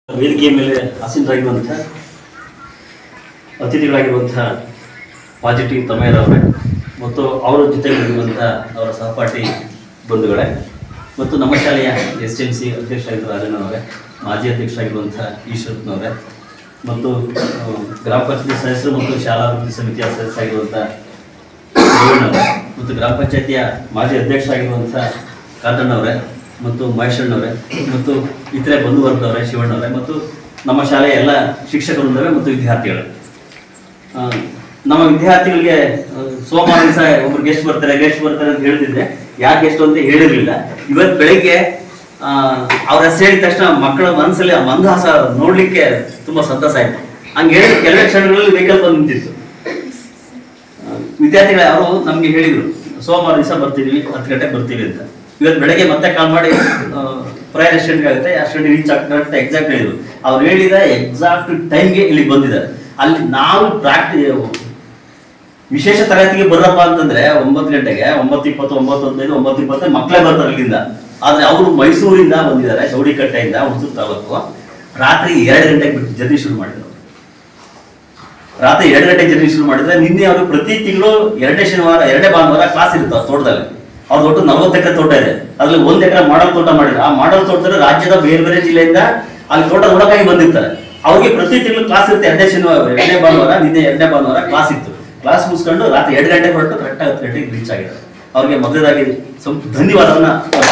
ವೇದಿಕೆಯ ಮೇಲೆ ಆಸೀನರಾಗಿರುವಂಥ ಅತಿಥಿಗಳಾಗಿರುವಂಥ ಪಾಸಿಟಿವ್ ತಮೇರವರೇ ಮತ್ತು ಅವರ ಜೊತೆಗಿರುವಂಥ ಅವರ ಸಹಪಾಠಿ ಬಂಧುಗಳೇ ಮತ್ತು ನಮ್ಮ ಶಾಲೆಯ ಎಸ್ ಎಂ ಸಿ ಅಧ್ಯಕ್ಷರಾಗಿರುವ ರಾಜಣ್ಣವರೇ ಮಾಜಿ ಅಧ್ಯಕ್ಷರಾಗಿರುವಂಥ ಈಶ್ವರಪ್ಪನವರೇ ಮತ್ತು ಆ, ಗ್ರಾಮ ಪಂಚಾಯತಿ ಸದಸ್ಯರು ಮತ್ತು ಶಾಲಾ ಅಭಿವೃದ್ಧಿ ಸಮಿತಿಯ ಸದಸ್ಯರಾಗಿರುವಂಥ ರೇವಣ್ಣವರೇ ಮತ್ತು ಗ್ರಾಮ ಪಂಚಾಯತಿಯ ಮಾಜಿ ಅಧ್ಯಕ್ಷರಾಗಿರುವಂಥ ಕಾಂತಣ್ಣವರೇ ಮತ್ತು ಮಹೇಶಣ್ಣವರೇ ಮತ್ತು ಇತರೆ ಬಂಧು ವರ್ಗದವರೇ ಶಿವಣ್ಣವರೇ ಮತ್ತು ನಮ್ಮ ಶಾಲೆಯ ಎಲ್ಲ ಶಿಕ್ಷಕರುಂದವೇ ಮತ್ತು ವಿದ್ಯಾರ್ಥಿಗಳೇ ಆ, ನಮ್ಮ ವಿದ್ಯಾರ್ಥಿಗಳಿಗೆ ಆ, ಸೋಮವಾರ ದಿವಸ ಒಬ್ರು ಗೆಸ್ಟ್ ಬರ್ತಾರೆ ಗೆಸ್ಟ್ ಬರ್ತಾರೆ ಅಂತ ಹೇಳ್ತಿದ್ದೆ ಯಾಕೆ ಗೆಸ್ಟ್ ಅಂತ ಹೇಳಿರ್ಲಿಲ್ಲ ಇವತ್ತು ಬೆಳಿಗ್ಗೆ ಆ, ಅವ್ರ ಹೆಸರು ಹೇಳಿದ ತಕ್ಷಣ ಮಕ್ಕಳ ಮನಸ್ಸಲ್ಲಿ ಆ ಮಂದಹಾಸ ನೋಡ್ಲಿಕ್ಕೆ ತುಂಬಾ ಸಂತಸ ಆಯ್ತು ಹಂಗೆ ಹೇಳಿದ ಕೆಲವೇ ಕ್ಷಣಗಳಲ್ಲಿ ವೆಹಿಕಲ್ ಬಂದು ನಿಂತಿತ್ತು ಆ, ವಿದ್ಯಾರ್ಥಿಗಳು ಅವರು ನಮ್ಗೆ ಹೇಳಿದ್ರು ಸೋಮವಾರ ದಿವಸ ಬರ್ತೀವಿ ಹತ್ತು ಗಂಟೆಗೆ ಬರ್ತೀವಿ ಅಂತ ಇವತ್ತು ಬೆಳಗ್ಗೆ ಮತ್ತೆ ಕಾಲ್ ಮಾಡಿ ಆ, ಪ್ರಯಾಣ ಎಷ್ಟೆಂಟ್ಗೆ ಆಗುತ್ತೆ ಅಷ್ಟೊಂದು ರೀಚ್ ಆಗ್ತಾರೆ ಅಂತ ಎಕ್ಸಾಕ್ಟ್ ಹೇಳಿದ್ರು ಅವ್ರು ಹೇಳಿದ ಎಕ್ಸಾಕ್ಟ್ ಟೈಮ್ಗೆ ಇಲ್ಲಿಗೆ ಬಂದಿದ್ದಾರೆ ಅಲ್ಲಿ ನಾವು ಪ್ರಾಕ್ಟಿ ವಿಶೇಷ ತರಗತಿಗೆ ಬರ್ರಪ್ಪ ಅಂತಂದ್ರೆ ಒಂಬತ್ತು ಗಂಟೆಗೆ ಒಂಬತ್ತು ಇಪ್ಪತ್ತು ಒಂಬತ್ತು ಹದಿನೈದು ಒಂಬತ್ತು ಇಪ್ಪತ್ತು ಮಕ್ಕಳೇ ಬರ್ತಾರೆ ಇಲ್ಲಿಂದ ಆದ್ರೆ ಅವರು ಮೈಸೂರಿಂದ ಬಂದಿದ್ದಾರೆ ಚೌಡಿಕಟ್ಟೆಯಿಂದ ಹುಣಸೂರು ತಾಲೂಕು ರಾತ್ರಿ ಎರಡು ಗಂಟೆಗೆ ಬಿಟ್ಟು ಜರ್ನಿ ಶುರು ಮಾಡಿದ್ರು ರಾತ್ರಿ ಎರಡು ಗಂಟೆ ಜರ್ನಿ ಶುರು ಮಾಡಿದ್ರೆ ನಿನ್ನೆ ಅವರು ಪ್ರತಿ ತಿಂಗಳು ಎರಡನೇ ಶನಿವಾರ ಎರಡನೇ ಭಾನುವಾರ ಕ್ಲಾಸ್ ಇರುತ್ತೆ ಆ ತೋಟದಲ್ಲಿ ಅವ್ರದ್ದು ಒಟ್ಟು ನಲವತ್ತು ಎಕರೆ ತೋಟ ಇದೆ ಅದ್ರಲ್ಲಿ ಒಂದ್ ಎಕರೆ ಮಾಡಲ್ ತೋಟ ಮಾಡಿದ್ರು ಆ ಮಾಡಲ್ ತೋಟದಲ್ಲಿ ರಾಜ್ಯದ ಬೇರೆ ಬೇರೆ ಜಿಲ್ಲೆಯಿಂದ ಅಲ್ಲಿ ತೋಟ ನೋಡಕ್ಕಾಗಿ ಬಂದಿರ್ತಾರೆ ಅವ್ರಿಗೆ ಪ್ರತಿ ತಿಂಗಳು ಕ್ಲಾಸ್ ಇರುತ್ತೆ ಎರಡನೇ ಶನಿವಾರ ಎರಡನೇ ಭಾನುವಾರ ನಿನ್ನೆ ಎರಡನೇ ಭಾನುವಾರ ಕ್ಲಾಸ್ ಇತ್ತು ಕ್ಲಾಸ್ ಮುಗಿಸ್ಕೊಂಡು ರಾತ್ರಿ ಎರಡು ಗಂಟೆಗೆ ಹೊರಟು ಕರೆಕ್ಟ್ ಹತ್ತು ಗಂಟೆಗೆ ರೀಚ್ ಆಗಿದ್ದಾರೆ ಅವ್ರಿಗೆ ಮೊದಲದಾಗಿ ಸ್ವಲ್ಪ ಧನ್ಯವಾದವನ್ನ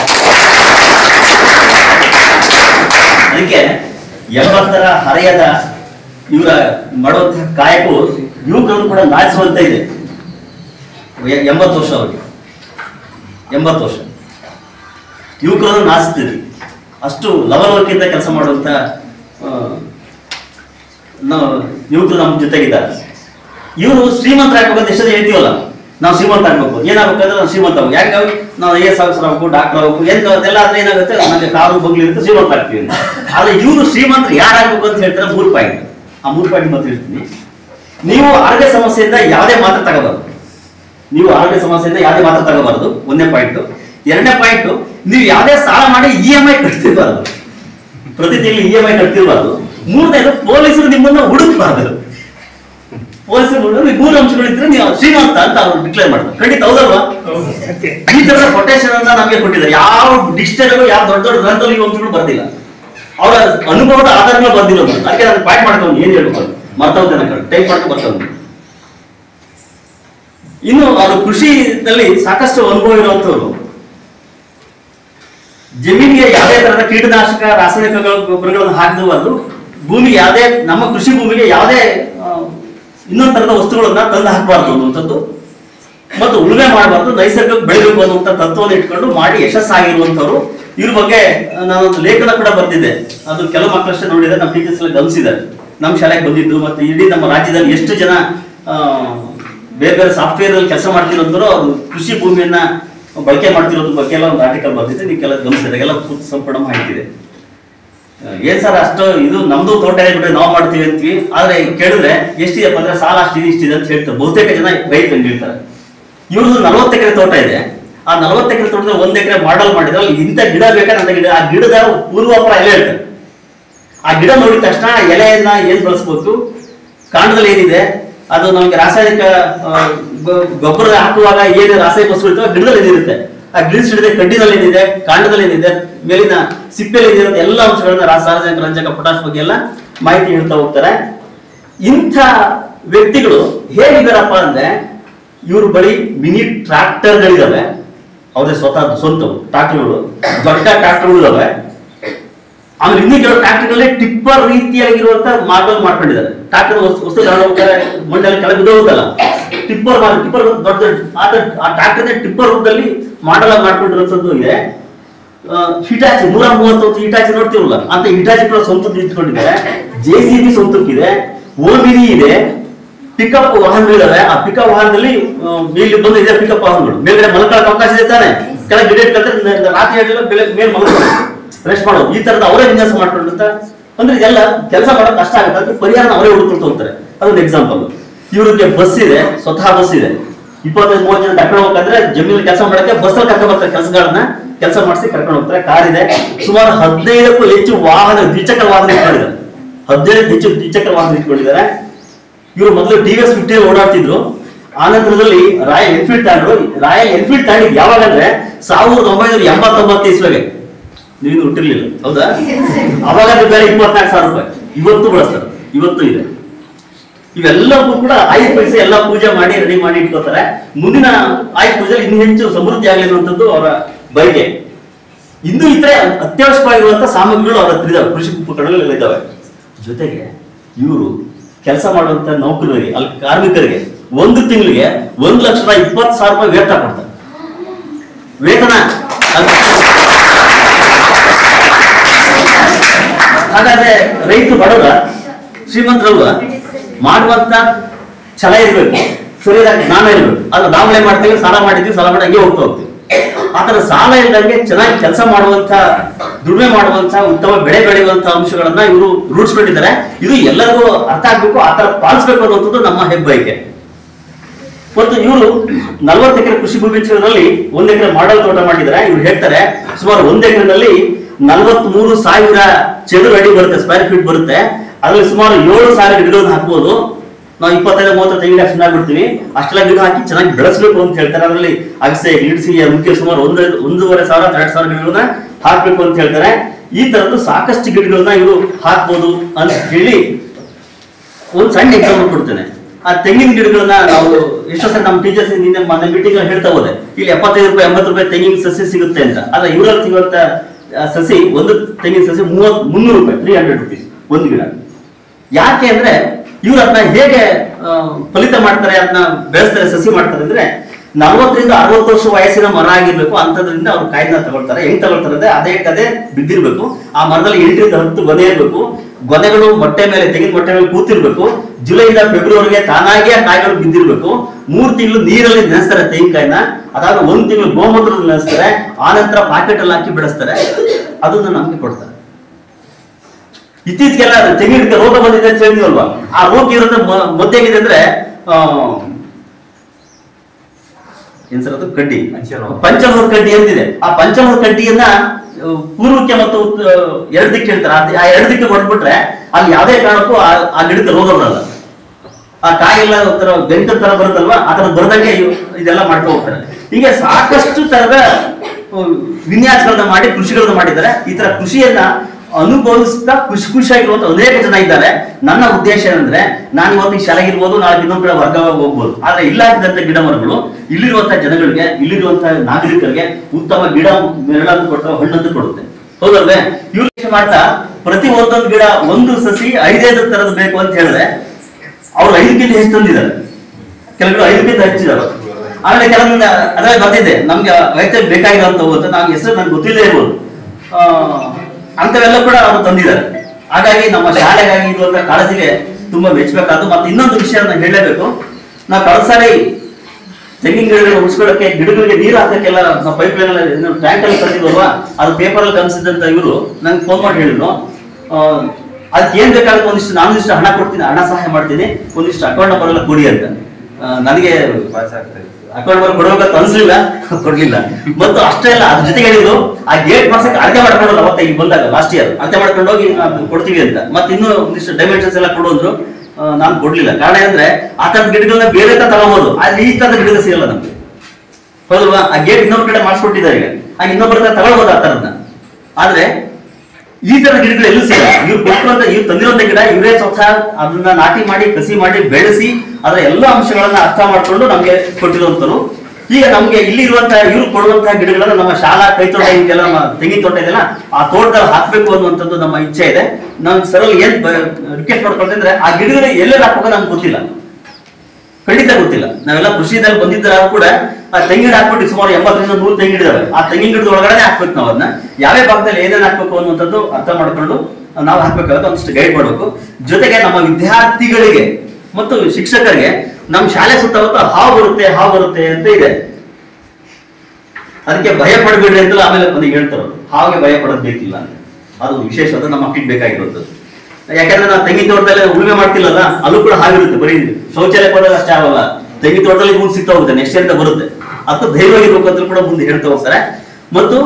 ಅದಕ್ಕೆ ಎಂಬತ್ತರ ಹರೆಯದ ಇವರ ಮಾಡುವಂತಹ ಕಾಯಕವು ಯುವಕರನ್ನು ಕೂಡ ನಾಚಿಸುವಂತ ಇದೆ ಎ- ಎಂಬತ್ತು ವರ್ಷ ಅವರಿಗೆ ಎಂಬತ್ತು ವರ್ಷ ಯುವಕರನ್ನು ನಾಚಿಸ್ತೀರಿ ಅಷ್ಟು ಲವಲವಿಕೆಯಿಂದ ಕೆಲಸ ಮಾಡುವಂತ ಆ, ನಾವು ಯುವಕರು ನಮ್ಮ ಜೊತೆಗಿದ್ದಾರೆ ಇವರು ಶ್ರೀಮಂತರಾಗಬೇಕಂತ ಎಷ್ಟೊಂದು ಹೇಳ್ತೀವಲ್ಲ ನಾವು ಶ್ರೀಮಂತ ಆಗ್ಬೇಕು ಏನಾಗಬೇಕಂದ್ರೆ ನಾವು ಶ್ರೀಮಂತ ಆಗ್ಬೇಕು ಯಾಕೆ ನಾವು- ನಾವು ಐ ಎಸ್ ಆಫೀಸರ್ ಆಗ್ಬೇಕು ಡಾಕ್ಟರ್ ಆಗ್ಬೇಕು ಏನು ಅದೆಲ್ಲ ಆದ್ರೆ ಏನಾಗುತ್ತೆ ನಮಗೆ ಕಾರು ಬಂಗ್ಲಿ ಇರುತ್ತೆ ಶ್ರೀಮಂತ ಆಗ್ತೀವಿ ಅಂತ ಆದ್ರೆ ಇವರು ಶ್ರೀಮಂತರು ಯಾರಾಗಬೇಕು ಅಂತ ಹೇಳ್ತಾರೆ ಮೂರು ಪಾಯಿಂಟ್ ಆ ಮೂರು ಪಾಯಿಂಟ್ ಮತ್ತೆ ಹೇಳ್ತೀನಿ ನೀವು ಆರೋಗ್ಯ ಸಮಸ್ಯೆಯಿಂದ ಯಾವುದೇ ಮಾತ್ರ ತಗೋಬಾರ್ದು ನೀವು ಆರೋಗ್ಯ ಸಮಸ್ಯೆಯಿಂದ ಯಾವುದೇ ಮಾತ್ರ ತಗೋಬಾರ್ದು ಒಂದನೇ ಪಾಯಿಂಟ್ ಎರಡನೇ ಪಾಯಿಂಟ್ ನೀವು ಯಾವುದೇ ಸಾಲ ಮಾಡಿ ಇ ಎಂ ಐ ಕಟ್ತಿರ್ಬಾರ್ದು ಪ್ರತಿ ತಿಂಗಳು ಇ ಎಂ ಐ ಕಟ್ತಿರ್ಬಾರ್ದು ಮೂರನೇದು ಪೊಲೀಸರು ನಿಮ್ಮನ್ನ ಹುಡುಕಬಾರ್ದು ಪೊಲೀಸರು ಹುಡುಗ ಈ ಮೂರು ಅಂಶಗಳಿದ್ರೆ ನೀವು ಶ್ರೀಮಂತ ಅಂತ ಅವ್ರು ಡಿಕ್ಲೇರ್ ಮಾಡ್ತಾರೆ ಖಂಡಿತ ಹೌದಲ್ವಾ ಈ ತರದ ಕೊಟೇಶನ್ ಅನ್ನ ನಮಗೆ ಕೊಟ್ಟಿದ್ದಾರೆ ಯಾವ ಡಿಕ್ಷನರಿಗೂ ಯಾವ ದೊಡ್ಡ ದೊಡ್ಡ ಗ್ರಂಥದಲ್ಲಿ ಈ ಅಂಶಗಳು ಬರ್ದಿಲ್ಲ ಅವರ ಅನುಭವದ ಆಧಾರಗಳು ಬರ್ದಿಲ್ಲ ಅಂತ. ಅದಕ್ಕೆ ನಾನು ಪಾಯಿಂಟ್ ಮಾಡ್ಕೊಂಡು ಏನ್ ಹೇಳ್ಬೇಕು ಮರ್ತವ್ದೆ ನಾನು ಟೈಪ್ ಮಾಡ್ಕೊಂಡು ಬರ್ಕೊಂಡು ಇನ್ನು ಅವರು ಕೃಷಿದಲ್ಲಿ ಸಾಕಷ್ಟು ಅನುಭವ ಇರುವಂತವ್ರು ಜಮೀನಿಗೆ ಯಾವುದೇ ತರಹದ ಕೀಟನಾಶಕ ರಾಸಾಯನಿಕ ಗೊಬ್ಬರಗಳನ್ನು ಹಾಕಬಾರ್ದು ಭೂಮಿಗೆ ಯಾವುದೇ ನಮ್ಮ ಕೃಷಿ ಭೂಮಿಗೆ ಯಾವುದೇ ಆ, ಇನ್ನೊಂದು ತರದ ವಸ್ತುಗಳನ್ನ ತಂದು ಹಾಕಬಾರ್ದು ಅನ್ನುವಂಥದ್ದು ಮತ್ತು ಉಳುಮೆ ಮಾಡಬಾರ್ದು ನೈಸರ್ಗಿಕ ಬೆಳಿಬೇಕು ಅನ್ನುವಂಥ ತತ್ವವನ್ನು ಇಟ್ಕೊಂಡು ಮಾಡಿ ಯಶಸ್ಸಾಗಿರುವಂಥವ್ರು ಇವ್ರ ಬಗ್ಗೆ ಆ, ನಾನೊಂದು ಲೇಖನ ಕೂಡ ಬರ್ತಿದ್ದೆ ಅದು ಕೆಲವು ಮಕ್ಕಳಷ್ಟೇ ನೋಡಿದ್ರೆ ನಮ್ಮ ಟೀಚರ್ಸ್ ಎಲ್ಲ ಗಮನಿಸಿದ್ದಾರೆ ನಮ್ಮ ಶಾಲೆಗೆ ಬಂದಿದ್ದು ಮತ್ತು ಇಡೀ ನಮ್ಮ ರಾಜ್ಯದಲ್ಲಿ ಎಷ್ಟು ಜನ ಆ, ಬೇರೆ ಬೇರೆ ಸಾಫ್ಟ್ವೇರ್ ಅಲ್ಲಿ ಕೆಲಸ ಮಾಡ್ತಿರೋದ್ರು ಅವರು ಕೃಷಿ ಭೂಮಿಯನ್ನ ಬಳಕೆ ಮಾಡ್ತಿರೋದ್ರ ಬಗ್ಗೆ ಎಲ್ಲ ಒಂದು ಆರ್ಟಿಕಲ್ ಬರ್ತಿದೆ ನೀವು ಕೆಲ ಗಮನಿಸಿದ್ರೆ ಎಲ್ಲ ಪೂರ್ತಿ ಸಂಪೂರ್ಣ ಮಾಹಿತಿ ಇದೆ ಆ, ಏನ್ ಸರ್ ಅಷ್ಟು ಇದು ನಮ್ದು ತೋಟ ಇದೆ ಬಿಟ್ರೆ ನಾವು ಮಾಡ್ತೀವಿ ಅಂತೀವಿ ಆದ್ರೆ ಕೇಳಿದ್ರೆ ಎಷ್ಟಿದೆಪ್ಪ ಅಂದ್ರೆ ಸಾಲ ಅಷ್ಟಿದೆ ಇಷ್ಟಿದೆ ಅಂತ ಹೇಳ್ತಾರೆ ಬಹುತೇಕ ಜನ ರೈತರು ಹೇಳ್ತಾರೆ ಇವ್ರದ್ದು ನಲವತ್ತು ಎಕರೆ ತೋಟ ಇದೆ ಆ ನಲವತ್ತು ಎಕರೆ ತೋಟದಲ್ಲಿ ಒಂದ್ ಎಕರೆ ಮಾಡಲ್ ಮಾಡಿದ್ರೆ ಅಲ್ಲಿ ಇಂಥ ಗಿಡ ಬೇಕಾದಂತ ಗಿಡ ಆ ಗಿಡದ ಪೂರ್ವಾಪರ ಎಲೆ ಇರ್ತದೆ ಆ ಗಿಡ ನೋಡಿದ ತಕ್ಷಣ ಆ ಎಲೆಯನ್ನ ಏನ್ ಬಳಸ್ಬೇಕು ಕಾಂಡದಲ್ಲಿ ಏನಿದೆ ಅದು ನಮಗೆ ರಾಸಾಯನಿಕ ಆ, ಗೊ- ಗೊಬ್ಬರ ಹಾಕುವಾಗ ಏನು ರಾಸಾಯನಿಕ ವಸ್ತು ಇರ್ತವೆ ಗಿಡದಲ್ಲಿ ಏನಿರುತ್ತೆ ಆ ಗಿಡ ಸಿಡಿದೆ ಕಡ್ಡಿನಲ್ಲಿ ಏನಿದೆ ಕಾಂಡದಲ್ಲಿ ಏನಿದೆ ಮೇಲಿನ ಸಿಪ್ಪೆಯಲ್ಲಿ ಏನಿರುತ್ತೆ ಎಲ್ಲ ಅಂಶಗಳನ್ನ ರಾ- ಸಾರಜನಕ ರಂಜಕ ಪೊಟಾಶ್ ಬಗ್ಗೆ ಎಲ್ಲ ಮಾಹಿತಿ ಹೇಳ್ತಾ ಹೋಗ್ತಾರೆ ಇಂಥ ವ್ಯಕ್ತಿಗಳು ಹೇಗಿದ್ದಾರಪ್ಪ ಅಂದ್ರೆ ಇವ್ರ ಬಳಿ ಮಿನಿ ಟ್ರಾಕ್ಟರ್ಗಳಿದಾವೆ ಅವ್ರದೇ ಸ್ವತಃ ಸ್ವಂತವು ಟ್ರಾಕ್ಟರ್ಗಳು ದೊಡ್ಡ ಟ್ರಾಕ್ಟರ್ಗಳು ಇದಾವೆ ಆಮೇಲೆ ಇನ್ನೂ ಕೆಲವು ಟ್ರಾಕ್ಟರ್ಗಳೇ ಟಿಪ್ಪರ್ ರೀತಿಯಾಗಿರುವಂತ ಮಾರ್ಗಲ್ ಮಾಡ್ಕೊಂಡಿದ್ದಾರೆ ಟ್ರಾಕ್ಟರ್ ವಸ್ತು ತಗೊಂಡೋಗ್ತಾರೆ ಮಣ್ಣಲ್ಲಿ ಕೆಳಗೆ ಬಿದ್ದೋಗುತ್ತಲ್ಲ ಟಿಪ್ಪರ್ ಮಾರ್ಗ ಟಿಪ್ಪರ್ ದೊಡ್ಡ ದೊಡ್ಡ ಆ ತರ- ಆ ಟ್ರಾಕ್ಟರ್ ಟಿಪ್ಪರ್ ರೂಪದಲ್ಲಿ ಮಾಡಲ್ ಮಾಡ್ಕೊಂಡಿರುವಂತದ್ದು ಇದೆ ಆ, ಹಿಟಾಚಿ ನೂರ ಮೂವತ್ತೊಂದು ಹಿಟಾಚಿ ನೋಡ್ತೀವಲ್ಲ ಅಂತ ಹಿಟಾಚಿ ಕೂಡ ಸ್ವಂತದ್ದು ಇಟ್ಕೊಂಡಿದ್ದಾರೆ ಜೆ ಸಿ ಬಿ ಸ್ವಂತಕ್ಕಿದೆ ಓಮಿನಿ ಇದೆ ಪಿಕಪ್ ವಾಹನಗಳಿದಾವೆ ಆ ಪಿಕಪ್ ವಾಹನದಲ್ಲಿ ಆ, ಇಲ್ಲಿ ಬಂದು ಇದೆ ಪಿಕಪ್ ವಾಹನಗಳು ಮೇಲ್ಗಡೆ ಮಲ್ಕೊಳ್ಳೋಕೆ ಅವಕಾಶ ಇದೆ ತಾನೆ ಕೆಳಗೆ ಗಿಡ ಇಟ್ಕೊಂಡ್ರೆ ನ- ರಾತ್ರಿ ಹೇಳಿದ್ರೆ ಬೆಳಗ್ಗೆ ಮೇಲೆ ಮಲ್ಕೊಳ್ಳೋದು ರೆಸ್ಟ್ ಮಾಡೋದು ಈ ತರದ ಅವರೇ ವಿನ್ಯಾಸ ಮಾಡ್ಕೊಂಡಂತ ಅಂದ್ರೆ ಇದೆಲ್ಲ ಕೆಲಸ ಮಾಡೋದು ಕಷ್ಟ ಆಗುತ್ತೆ ಅದಕ್ಕೆ ಪರಿಹಾರ ಅವರೇ ಹುಡುಕೊಂಡು ಹೋಗ್ತಾರೆ ಅದೊಂದು ಎಕ್ಸಾಂಪಲ್ ಇವ್ರಿಗೆ ಬಸ್ ಇದೆ ಸ್ವತಃ ಬಸ್ ಇದೆ ಇಪ್ಪತ್ತೈದು ಮೂವತ್ತು ಜನ ಕರ್ಕೊಂಡು ಹೋಗ್ಬೇಕಂದ್ರೆ ಜಮೀನು ಕೆಲಸ ಮಾಡಕ್ಕೆ ಬಸ್ಸಲ್ಲಿ ಕರ್ಕೊಂಡು ಬರ್ತಾರೆ ಕೆಲಸಗಳನ್ನ ಕೆಲಸ ಮಾಡಿಸಿ ಕರ್ಕೊಂಡು ಹೋಗ್ತಾರೆ ಕಾರ್ ಇದೆ ಸುಮಾರು ಹದಿನೈದಕ್ಕೂ ಹೆಚ್ಚು ವಾಹನ ದ್ವಿಚಕ್ರ ವಾಹನ ಇಟ್ಕೊಂಡಿದ್ದಾರೆ ಹದಿನೈದು ಹೆಚ್ಚು ದ್ವಿಚಕ್ರ ವಾಹನ ಇಟ್ಕೊಂಡಿದ್ದಾರೆ ಇವರು ಮೊದಲು ಟಿ ವಿ ಎಸ್ ಫಿಫ್ಟಿ ಓಡಾಡ್ತಿದ್ರು ಆನಂತರದಲ್ಲಿ ರಾಯಲ್ ಎನ್ಫೀಲ್ಡ್ ತಗೊಂಡ್ರು ರಾಯಲ್ ಎನ್ಫೀಲ್ಡ್ ತಗೊಂಡಿದ್ದು ಯಾವಾಗ ಅಂದ್ರೆ ಸಾವಿರದ ಒಂಬೈನೂರ ಎಂಬತ್ತೊಂಬತ್ತು ಇಸ್ವಿಗೆ ನೀವು ಹುಟ್ಟಿರ್ಲಿಲ್ಲ ಹೌದಾ ಅವಾಗ ಅದು ಬೆಲೆ ಇಪ್ಪತ್ನಾಲ್ಕು ಸಾವಿರ ರೂಪಾಯಿ ಇವತ್ತು ಬಳಸ್ತಾರೆ ಇವತ್ತು ಇದೆ ಇವೆಲ್ಲವೂ ಕೂಡ ಆಯುಧ ಪೈಸೆ ಎಲ್ಲ ಪೂಜೆ ಮಾಡಿ ರೆಡಿ ಮಾಡಿ ಇಟ್ಕೋತಾರೆ ಮುಂದಿನ ಆಯುಧ ಪೂಜೆ ಇನ್ನು ಹೆಚ್ಚು ಸಮೃದ್ಧಿ ಆಗಲಿ ಅನ್ನುವಂಥದ್ದು ಅವರ ಬಯಕೆ ಇನ್ನು ಇತರೆ ಅತ್ಯವಶ್ಯಕವಾಗಿರುವಂತ ಸಾಮಗ್ರಿಗಳು ಅವರ ಹತ್ರ ಇದಾವೆ ಕೃಷಿ ಉಪಕರಣಗಳು ಇದ್ದಾವೆ ಜೊತೆಗೆ ಇವರು ಕೆಲಸ ಮಾಡುವಂತ ನೌಕರರಿಗೆ ಅಲ್ಲಿ ಕಾರ್ಮಿಕರಿಗೆ ಒಂದು ತಿಂಗಳಿಗೆ ಒಂದು ಲಕ್ಷದ ಇಪ್ಪತ್ತು ಸಾವಿರ ರೂಪಾಯಿ ವೇತನ ಕೊಡ್ತಾರೆ ವೇತನ ಅದು- ಹಾಗಾದ್ರೆ ರೈತರು ಬಡವ ಶ್ರೀಮಂತರಲ್ವ ಮಾಡುವಂತ ಛಲ ಇರ್ಬೇಕು ಸರಿಯಾದ ಜ್ಞಾನ ಇರ್ಬೇಕು ಅದು ನಾವೇ ಮಾಡ್ತೀವಿ ಸಾಲ ಮಾಡಿದ್ವಿ ಸಾಲ ಮಾಡಿ ಹಂಗೆ ಹೋಗ್ತಾ ಹೋಗ್ತೀವಿ ಆತರ ಸಾಲ ಇಲ್ದಂಗೆ ಚೆನ್ನಾಗಿ ಕೆಲಸ ಮಾಡುವಂತ ದುಡಿಮೆ ಮಾಡುವಂತ ಉತ್ತಮ ಬೆಳೆ ಬೆಳೆಯುವಂತ ಅಂಶಗಳನ್ನ ಇವರು ರೂಢಿಸ್ಕೊಂಡಿದ್ದಾರೆ ಇದು ಎಲ್ಲರಿಗೂ ಅರ್ಥ ಆಗ್ಬೇಕು ಆತರ ಪಾಲಿಸ್ಬೇಕು ಅನ್ನುವಂಥದ್ದು ನಮ್ಮ ಹೆಬ್ಬಯಕೆ ಮತ್ತು ಇವರು ನಲವತ್ತು ಎಕರೆ ಕೃಷಿ ಭೂಮಿ ಕ್ಷೇತ್ರದಲ್ಲಿ ಒಂದ್ ಎಕರೆ ಮಾಡಲ್ ತೋಟ ಮಾಡಿದ್ದಾರೆ ಇವ್ರು ಹೇಳ್ತಾರೆ ಸುಮಾರು ಒಂದ್ ಎಕರೆನಲ್ಲಿ ನಲವತ್ತ್ ಮೂರು ಸಾವಿರ ಚದುರ ಅಡಿ ಬರುತ್ತೆ ಸ್ಕ್ವೇರ್ ಫೀಟ್ ಬರುತ್ತೆ ಅದರಲ್ಲಿ ಸುಮಾರು ಏಳು ಸಾವಿರ ಗಿಡಗಳನ್ನು ಹಾಕ್ಬೋದು ನಾವು ಇಪ್ಪತ್ತೈದು ಮೂವತ್ತು ತೆಂಗಿನ ಸುಮ್ಮನೆ ಬಿಡ್ತೀವಿ ಅಷ್ಟೆಲ್ಲ ಗಿಡ ಹಾಕಿ ಚೆನ್ನಾಗಿ ಬೆಳೆಸಬೇಕು ಅಂತ ಹೇಳ್ತಾರೆ ಅದರಲ್ಲಿ ಅಗಸೆ ಗಿಡ್ಸಿ ಮುಖ್ಯ ಸುಮಾರು ಒಂದು ಒಂದೂವರೆ ಸಾವಿರ ಎರಡು ಸಾವಿರ ಗಿಡಗಳನ್ನ ಹಾಕ್ಬೇಕು ಅಂತ ಹೇಳ್ತಾರೆ ಈ ತರದ್ದು ಸಾಕಷ್ಟು ಗಿಡಗಳನ್ನ ಇವರು ಹಾಕ್ಬೋದು ಅಂತ ಹೇಳಿ ಒಂದು ಸಣ್ಣ ಎಕ್ಸಾಂಪಲ್ ಕೊಡ್ತೇನೆ ಆ ತೆಂಗಿನ ಗಿಡಗಳನ್ನ ನಾವು ಎಷ್ಟೋ ಸರಿ ನಮ್ಮ ಟೀಚರ್ಸ್ ನಿನ್ನೆ ಮೊನ್ನೆ ಮೀಟಿಂಗ್ ಹೇಳ್ತಾ ಹೋದೆ ಇಲ್ಲಿ ಎಪ್ಪತ್ತೈದು ರೂಪಾಯಿ ಎಂಬತ್ತು ರೂಪಾಯಿ ತೆಂಗಿನ ಸಸಿ ಸಿಗುತ್ತೆ ಅಂತ ಆದ್ರೆ ಇವರಲ್ಲಿ ಸಿಗುವಂತ ಆ, ಸಸಿ ಒಂದು ತೆಂಗಿನ ಸಸಿ ಮೂವತ್ ಮುನ್ನೂರು ರೂಪಾಯಿ ತ್ರೀ ಹಂಡ್ರೆಡ್ ರುಪೀಸ್ ಒಂದು ಗಿಡ ಯಾಕೆ ಅಂದ್ರೆ ಇವ್ರು ಅದನ್ನ ಹೇಗೆ ಆ, ಫಲಿತ ಮಾಡ್ತಾರೆ ಅದನ್ನ ಬೆಳೆಸ್ತಾರೆ ಸಸಿ ಮಾಡ್ತಾರೆ ಅಂದ್ರೆ ನಲವತ್ತರಿಂದ ಅರವತ್ತು ವರ್ಷ ವಯಸ್ಸಿನ ಮರ ಆಗಿರ್ಬೇಕು ಅಂತದ್ರಿಂದ ಅವ್ರು ಕಾಯಿನ ತಗೊಳ್ತಾರೆ ಹೆಂಗ್ ತಗೊಳ್ತಾರೆ ಅಂದ್ರೆ ಅದೇ ಕದೇ ಬಿದ್ದಿರ್ಬೇಕು ಆ ಮರದಲ್ಲಿ ಎಂಟರಿಂದ ಹತ್ತು ಗೊನೆ ಇರ್ಬೇಕು ಗೊನೆಗಳು ಮೊಟ್ಟೆ ಮೇಲೆ ತೆಂಗಿನ ಮೊಟ್ಟೆ ಮೇಲೆ ಕೂತಿರ್ಬೇಕು ಜುಲೈಯಿಂದ ಫೆಬ್ರವರಿಗೆ ತಾನಾಗಿ ಆ ಕಾಯಿಗಳು ಬಿದ್ದಿರ್ಬೇಕು ಮೂರ್ ತಿಂಗಳು ನೀರಲ್ಲಿ ನೆನೆಸ್ತಾರೆ ತೆಂಗಿನಕಾಯಿನ ಅದಾದ ಒಂದ್ ತಿಂಗಳು ಗೋಮೂತ್ರದಲ್ಲಿ ನೆನೆಸ್ತಾರೆ ಆನಂತರ ಪಾಕೆಟ್ ಅಲ್ಲಿ ಹಾಕಿ ಬೆಳೆಸ್ತಾರೆ ಅದನ್ನ ನಮ್ಗೆ ಕೊಡ್ತಾರೆ ಇತ್ತೀಚೆಗೆಲ್ಲ ತೆಂಗಿನ ರೋಗ ಬಂದಿದೆ ಅಂತ ಹೇಳಿದ್ವಲ್ವಾ ಆ ರೋಗ ಇರೋದು ಮೊದ್ದೇಗಿದೆ ಅಂದ್ರೆ ಆ, ಏನ್ ಸರ್ ಅದು ಕಡ್ಡಿ ಪಂಚರೋಗ. ಪಂಚರೋಗ ಕಡ್ಡಿ ಅಂತಿದೆ ಆ ಪಂಚರೋಗ ಕಡ್ಡಿಯನ್ನ ಆ, ಪೂರ್ವಕ್ಕೆ ಮತ್ತು ಉತ್ತ- ಎರಡು ದಿಕ್ಕು ಹೇಳ್ತಾರೆ ಆ- ಆ ಎರಡು ದಿಕ್ಕು ಹೊಡ್ಬಿಟ್ರೆ ಅಲ್ಲಿ ಯಾವುದೇ ಕಾರಣಕ್ಕೂ ಆ- ಆ ಗಿಡಕ್ಕೆ ರೋಗ ಬರಲ್ಲ ಆ ಕಾಯಿ ಎಲ್ಲ ಒಂಥರ ಬೆಂಕ ತರ ಬರುತ್ತಲ್ವಾ ಆ ತರ ಬರ್ದಂಗೆ ಇವ್- ಇದೆಲ್ಲ ಮಾಡ್ತಾ ಹೋಗ್ತಾರೆ ಹೀಗೆ ಸಾಕಷ್ಟು ತರದ ಆ, ವಿನ್ಯಾಸಗಳನ್ನ ಮಾಡಿ ಕೃಷಿಗಳನ್ನ ಮಾಡಿದ್ದಾರೆ ಈ ತರ ಕೃಷಿಯನ್ನ ಅನುಭವಿಸ್ತಾ ಖುಷಿ ಖುಷಿಯಾಗಿರುವಂತ ಅನೇಕ ಜನ ಇದ್ದಾರೆ ನನ್ನ ಉದ್ದೇಶ ಏನಂದ್ರೆ ನಾನು ಇವತ್ತು ಈ ಶಾಲೆಗಿರ್ಬೋದು ನಾಳೆ ಇನ್ನೊಂದ್ ಕಡೆ ವರ್ಗವಾಗಿ ಹೋಗ್ಬೋದು ಆದ್ರೆ ಇಲ್ಲಾಗಿದ್ದಂತ ಗಿಡ ಮರಗಳು ಇಲ್ಲಿರುವಂತ ಜನಗಳಿಗೆ ಇಲ್ಲಿರುವಂತ ನಾಗರಿಕರಿಗೆ ಉತ್ತಮ ಗಿಡ ನೆರಳನ್ನು ಕೊಟ್ಟು ಹಣ್ಣನ್ನು ಕೊಡುತ್ತೆ ಹೌದಲ್ವೇ ಇವ್ರು ಮಾಡ್ತಾ ಪ್ರತಿ ಒಂದೊಂದು ಗಿಡ ಒಂದು ಸಸಿ ಐದೈದು ತರದ್ ಬೇಕು ಅಂತ ಹೇಳಿದ್ರೆ ಅವ್ರು ಐದಕ್ಕಿಂತ ಹೆಚ್ಚು ತಂದಿದ್ದಾರೆ ಕೆಲವರು ಐದಕ್ಕಿಂತ ಹೆಚ್ಚಿದ್ದಾರೆ ಆಮೇಲೆ ಕೆಲವೊಂದು ಅದ್ರಲ್ಲಿ ಬರ್ತಿದೆ ನಮ್ಗೆ ವೈದ್ಯ ಬೇಕಾಗಿರೋಂಥವು ಅಂತ ನಾವು ಹೆಸರು ನನ್ಗೆ ಗೊತ್ತಿಲ್ಲದೆ ಇರ್ಬೋದು ಆ, ಅಂಥವೆಲ್ಲ ಕೂಡ ಅವರು ತಂದಿದ್ದಾರೆ ಹಾಗಾಗಿ ನಮ್ಮ ಶಾಲೆಗಾಗಿ ಇರುವಂತ ಕಾಳಜಿಗೆ ತುಂಬಾ ಮೆಚ್ಚಬೇಕಾದ್ದು ಮತ್ತೆ ಇನ್ನೊಂದು ವಿಷಯ ನಾನು ಹೇಳಲೇಬೇಕು ನಾವು ಕಳೆದ ಸಾರಿ ತೆಂಗಿನ ಗಿಡಗಳು ಉಳಿಸ್ಕೊಳ್ಳೋಕೆ ಗಿಡಗಳಿಗೆ ನೀರು ಹಾಕಕ್ಕೆಲ್ಲ ನಾವು ಪೈಪ್ ಲೈನ್ ಟ್ಯಾಂಕ್ ಅಲ್ಲಿ ತಂದಿದ್ವಲ್ವಾ ಅದು ಪೇಪರ್ ಅಲ್ಲಿ ಕನ್ಸಿದಂತ ಇವರು ನಂಗೆ ಫೋನ್ ಮಾಡಿ ಹೇಳಿದ್ರು ಆ, ಅದಕ್ಕೆ ಏನ್ ಬೇಕಾಗುತ್ತೆ ಒಂದಿಷ್ಟು ನಾನು ಇಷ್ಟು ಹಣ ಕೊಡ್ತೀನಿ ಹಣ ಸಹಾಯ ಮಾಡ್ತೀನಿ ಒಂದಿಷ್ಟು ಅಕೌಂಟ್ ನಂಬರ್ ಎಲ್ಲ ಕೊಡಿ ಅಂತ ಆ, ನನಗೆ ಪಾಸ್ ಆಗ್ತಾ ಇತ್ತು ಅಕೌಂಟ್ ನಂಬರ್ ಕೊಡ್ಬೇಕಂತ ಅನ್ಸ್ಲಿಲ್ಲ ಕೊಡ್ಲಿಲ್ಲ ಮತ್ತು ಅಷ್ಟೇ ಅಲ್ಲ ಅದ್ರ ಜೊತೆಗೆ ಹೇಳಿದ್ರು ಆ ಗೇಟ್ ಮಾಡ್ಸಕ್ಕೆ ಅಳತೆ ಮಾಡ್ಕೊಂಡಲ್ಲ ಅವತ್ತ ಈಗ ಬಂದಾಗ ಲಾಸ್ಟ್ ಇಯರ್ ಅಳತೆ ಮಾಡ್ಕೊಂಡು ಹೋಗಿ ನಾವು ಕೊಡ್ತೀವಿ ಅಂತ ಮತ್ತೆ ಇನ್ನೂ ಒಂದಿಷ್ಟು ಡೈಮೆನ್ಷನ್ಸ್ ಎಲ್ಲ ಕೊಡು ಅಂದ್ರು ಆ, ನಾನು ಕೊಡ್ಲಿಲ್ಲ ಕಾರಣ ಅಂದ್ರೆ ಆ ತರದ ಗಿಡಗಳನ್ನ ಬೇರೆ ತರ ತಗೋಬಹುದು ಆದ್ರೆ ಈ ತರದ ಗಿಡಗಳು ಸಿಗಲ್ಲ ನಮ್ಗೆ ಹೌದಲ್ವಾ ಆ ಗೇಟ್ ಇನ್ನೊಬ್ಬ ಕಡೆ ಮಾಡಿಸ್ಕೊಟ್ಟಿದ್ದಾರೆ ಈಗ ಆ ಇನ್ನೊಬ್ಬರ ಹತ್ರ ತಗೊಳ್ಬೋದು ಆ ತರದ್ನ ಆದ್ರೆ ಈ ತರ ಗಿಡಗಳು ಎಲ್ಲೂ ಸಿಗಲ್ಲ ಇವ್ರು ಕೊಟ್ಟಿರುವಂತ ಇವ್ರು ತಂದಿರುವಂತ ಗಿಡ ಇವರೇ ಸ್ವತಃ ಅದನ್ನ ನಾಟಿ ಮಾಡಿ ಕಸಿ ಮಾಡಿ ಬೆಳೆಸಿ ಅದರ ಎಲ್ಲ ಅಂಶಗಳನ್ನ ಅರ್ಥ ಮಾಡ್ಕೊಂಡು ನಮ್ಗೆ ಕೊಟ್ಟಿರುವಂತರು ಈಗ ನಮ್ಗೆ ಇಲ್ಲಿ ಇರುವಂತಹ ಇವ್ರು ಕೊಡುವಂತಹ ಗಿಡಗಳನ್ನ ನಮ್ಮ ಶಾಲಾ ಕೈ ತೋಟ ಇದೆಲ್ಲ ನಮ್ಮ ತೆಂಗಿನ ತೋಟ ಇದೆಯಲ್ಲ ಆ ತೋಟದಲ್ಲಿ ಹಾಕ್ಬೇಕು ಅನ್ನುವಂಥದ್ದು ನಮ್ಮ ಇಚ್ಛೆ ಇದೆ ನಾನು ಸರಲ್ ಏನ್ ರಿಕ್ವೆಸ್ಟ್ ಮಾಡ್ಕೊಳ್ತೀನಿ ಅಂದ್ರೆ ಆ ಗಿಡಗಳು ಎಲ್ಲೆಲ್ಲಿ ಹಾಕ್ಬೇಕು ನಮ್ಗೆ ಗೊತ್ತಿಲ್ಲ ಖಂಡಿತ ಗೊತ್ತಿಲ್ಲ ನಾವೆಲ್ಲ ಕೃಷಿದಲ್ಲಿ ಬಂದಿದ್ದರೆ ಕೂಡ ಆ ತೆಂಗಿನ ಹಾಕ್ಬಿಟ್ಟು ಸುಮಾರು ಎಂಬತ್ತರಿಂದ ನೂರು ತೆಂಗಿನ ಇದಾವೆ ಆ ತೆಂಗಿನ ಗಿಡದ ಒಳಗಡೆ ಹಾಕ್ಬೇಕು ನಾವು ಅದನ್ನ ಯಾವ ಭಾಗದಲ್ಲಿ ಏನೇನು ಹಾಕ್ಬೇಕು ಅನ್ನುವಂಥದ್ದು ಅರ್ಥ ಮಾಡ್ಕೊಂಡು ನಾವು ಹಾಕ್ಬೇಕಾಗುತ್ತೆ ಒಂದಿಷ್ಟು ಗೈಡ್ ಮಾಡಬೇಕು ಜೊತೆಗೆ ನಮ್ಮ ವಿದ್ಯಾರ್ಥಿಗಳಿಗೆ ಮತ್ತು ಶಿಕ್ಷಕರಿಗೆ ನಮ್ಮ ಶಾಲೆ ಸುತ್ತಮುತ್ತ ಹಾವು ಬರುತ್ತೆ ಹಾವು ಬರುತ್ತೆ ಅಂತ ಇದೆ ಅದಕ್ಕೆ ಭಯ ಪಡಬೇಡ್ರಿ ಅಂತ ಆಮೇಲೆ ಕೊನೆಗೆ ಹೇಳ್ತಾರೆ ಅವ್ರು. ಹಾವಿಗೆ ಭಯ ಪಡೋದು ಬೇಕಿಲ್ಲ ಅಂತ ಅದು ವಿಶೇಷ ಅದು ನಮ್ಮ ಮಕ್ಕಳಿಗೆ ಬೇಕಾಗಿರುವಂಥದ್ದು ಯಾಕಂದ್ರೆ ನಾವು ತೆಂಗಿನ ತೋಟದಲ್ಲಿ ಉಳುಮೆ ಮಾಡ್ತಿಲ್ಲಲ್ಲ ಅಲ್ಲೂ ಕೂಡ ಹಾವಿರುತ್ತೆ ಬರೀ ಶೌಚಾಲಯ ಹೋದಾಗ ಅಷ್ಟೇ ಆಗಲ್ಲ ತೆಂಗಿನ ತೋಟದಲ್ಲಿ ಮುಂದೆ ಸಿಗ್ತಾ ಹೋಗುತ್ತೆ ನೆಕ್ಸ್ಟ್ ಅಂತ ಬರುತ್ತೆ ಅದಕ್ಕೆ ಧೈರ್ಯವಾಗಿರ್ಬೇಕು ಅಂತ ಕೂಡ ಮುಂದೆ ಹೇಳ್ತಾ ಹೋಗ್ತಾರೆ ಮತ್ತು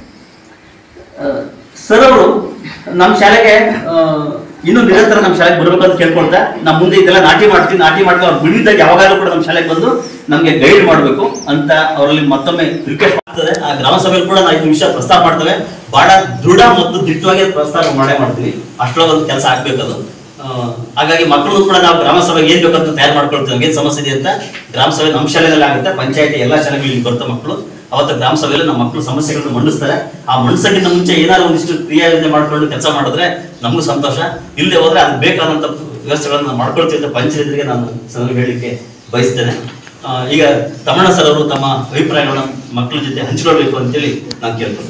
ಸರ್ ಅವರು ನಮ್ಮ ಶಾಲೆಗೆ ಆ, ಇನ್ನೂ ನಿರಂತರ ನಮ್ಮ ಶಾಲೆಗೆ ಬರ್ಬೇಕು ಅಂತ ಕೇಳ್ಕೊಳ್ತಾ ನಮ್ಮ ಮುಂದೆ ಇದೆಲ್ಲ ನಾಟಿ ಮಾಡ್ತೀವಿ ನಾಟಿ ಮಾಡ್ತೀವಿ ಅವ್ರು ಬಿಡಿದಾಗ ಯಾವಾಗಲೂ ಕೂಡ ನಮ್ಮ ಶಾಲೆಗೆ ಬಂದು ನಮಗೆ ಗೈಡ್ ಮಾಡಬೇಕು ಅಂತ ಅವರಲ್ಲಿ ಮತ್ತೊಮ್ಮೆ ರಿಕ್ವೆಸ್ಟ್ ಮಾಡ್ತದೆ ಆ ಗ್ರಾಮ ಸಭೆಯಲ್ಲಿ ಕೂಡ ನಾವು ಈ ವಿಷಯ ಪ್ರಸ್ತಾಪ ಮಾಡ್ತೇವೆ ಬಹಳ ದೃಢ ಮತ್ತು ದಿಟ್ಟವಾಗಿ ಪ್ರಸ್ತಾಪ ಮಾಡೇ ಮಾಡ್ತೀವಿ ಅಷ್ಟರೊಳಗೆ ಒಂದು ಕೆಲಸ ಆಗ್ಬೇಕದು ಆ, ಹಾಗಾಗಿ ಮಕ್ಕಳು ಕೂಡ ನಾವು ಗ್ರಾಮ ಸಭೆಗೆ ಏನ್ ಬೇಕಂತ ತಯಾರು ಮಾಡ್ಕೊಳ್ತೀವಿ ನಮ್ಗೆ ಏನ್ ಸಮಸ್ಯೆ ಇದೆ ಅಂತ ಗ್ರಾಮ ಸಭೆ ನಮ್ಮ ಶಾಲೆಯಲ್ಲಿ ಆಗುತ್ತೆ ಪಂಚಾಯತಿ ಎಲ್ಲಾ ಶಾಲೆಗಳಲ್ಲಿ ಬರ್ತಾ ಮಕ್ಕಳು ಅವತ್ತು ಗ್ರಾಮ ಸಭೆಯಲ್ಲಿ ನಮ್ಮ ಮಕ್ಕಳು ಸಮಸ್ಯೆಗಳನ್ನು ಮಂಡಿಸ್ತಾರೆ ಆ ಮಂಡಿಸಕ್ಕಿಂತ ಮುಂಚೆ ಏನಾದ್ರು ಒಂದಿಷ್ಟು ಕ್ರಿಯಾ ಯೋಜನೆ ಮಾಡ್ಕೊಂಡು ಕೆಲಸ ಮಾಡಿದ್ರೆ ನಮಗೂ ಸಂತೋಷ ಇಲ್ಲದೆ ಹೋದ್ರೆ ಅದು ಬೇಕಾದಂತ ವ್ಯವಸ್ಥೆಗಳನ್ನ ನಾವು ಮಾಡ್ಕೊಳ್ತೀವಿ ಅಂತ ಪಂಚಾಯತಿಗೆ ನಾನು ಸದನ ಹೇಳಲಿಕ್ಕೆ ಬಯಸ್ತೇನೆ ಆ, ಈಗ ತಮಣ್ಣ ಸರ್ ಅವರು ತಮ್ಮ ಅಭಿಪ್ರಾಯಗಳನ್ನ ಮಕ್ಕಳ ಜೊತೆ ಹಂಚಿಕೊಳ್ಬೇಕು ಅಂತೇಳಿ ನಾನು ಕೇಳ್ಕೊಳ್ತೇನೆ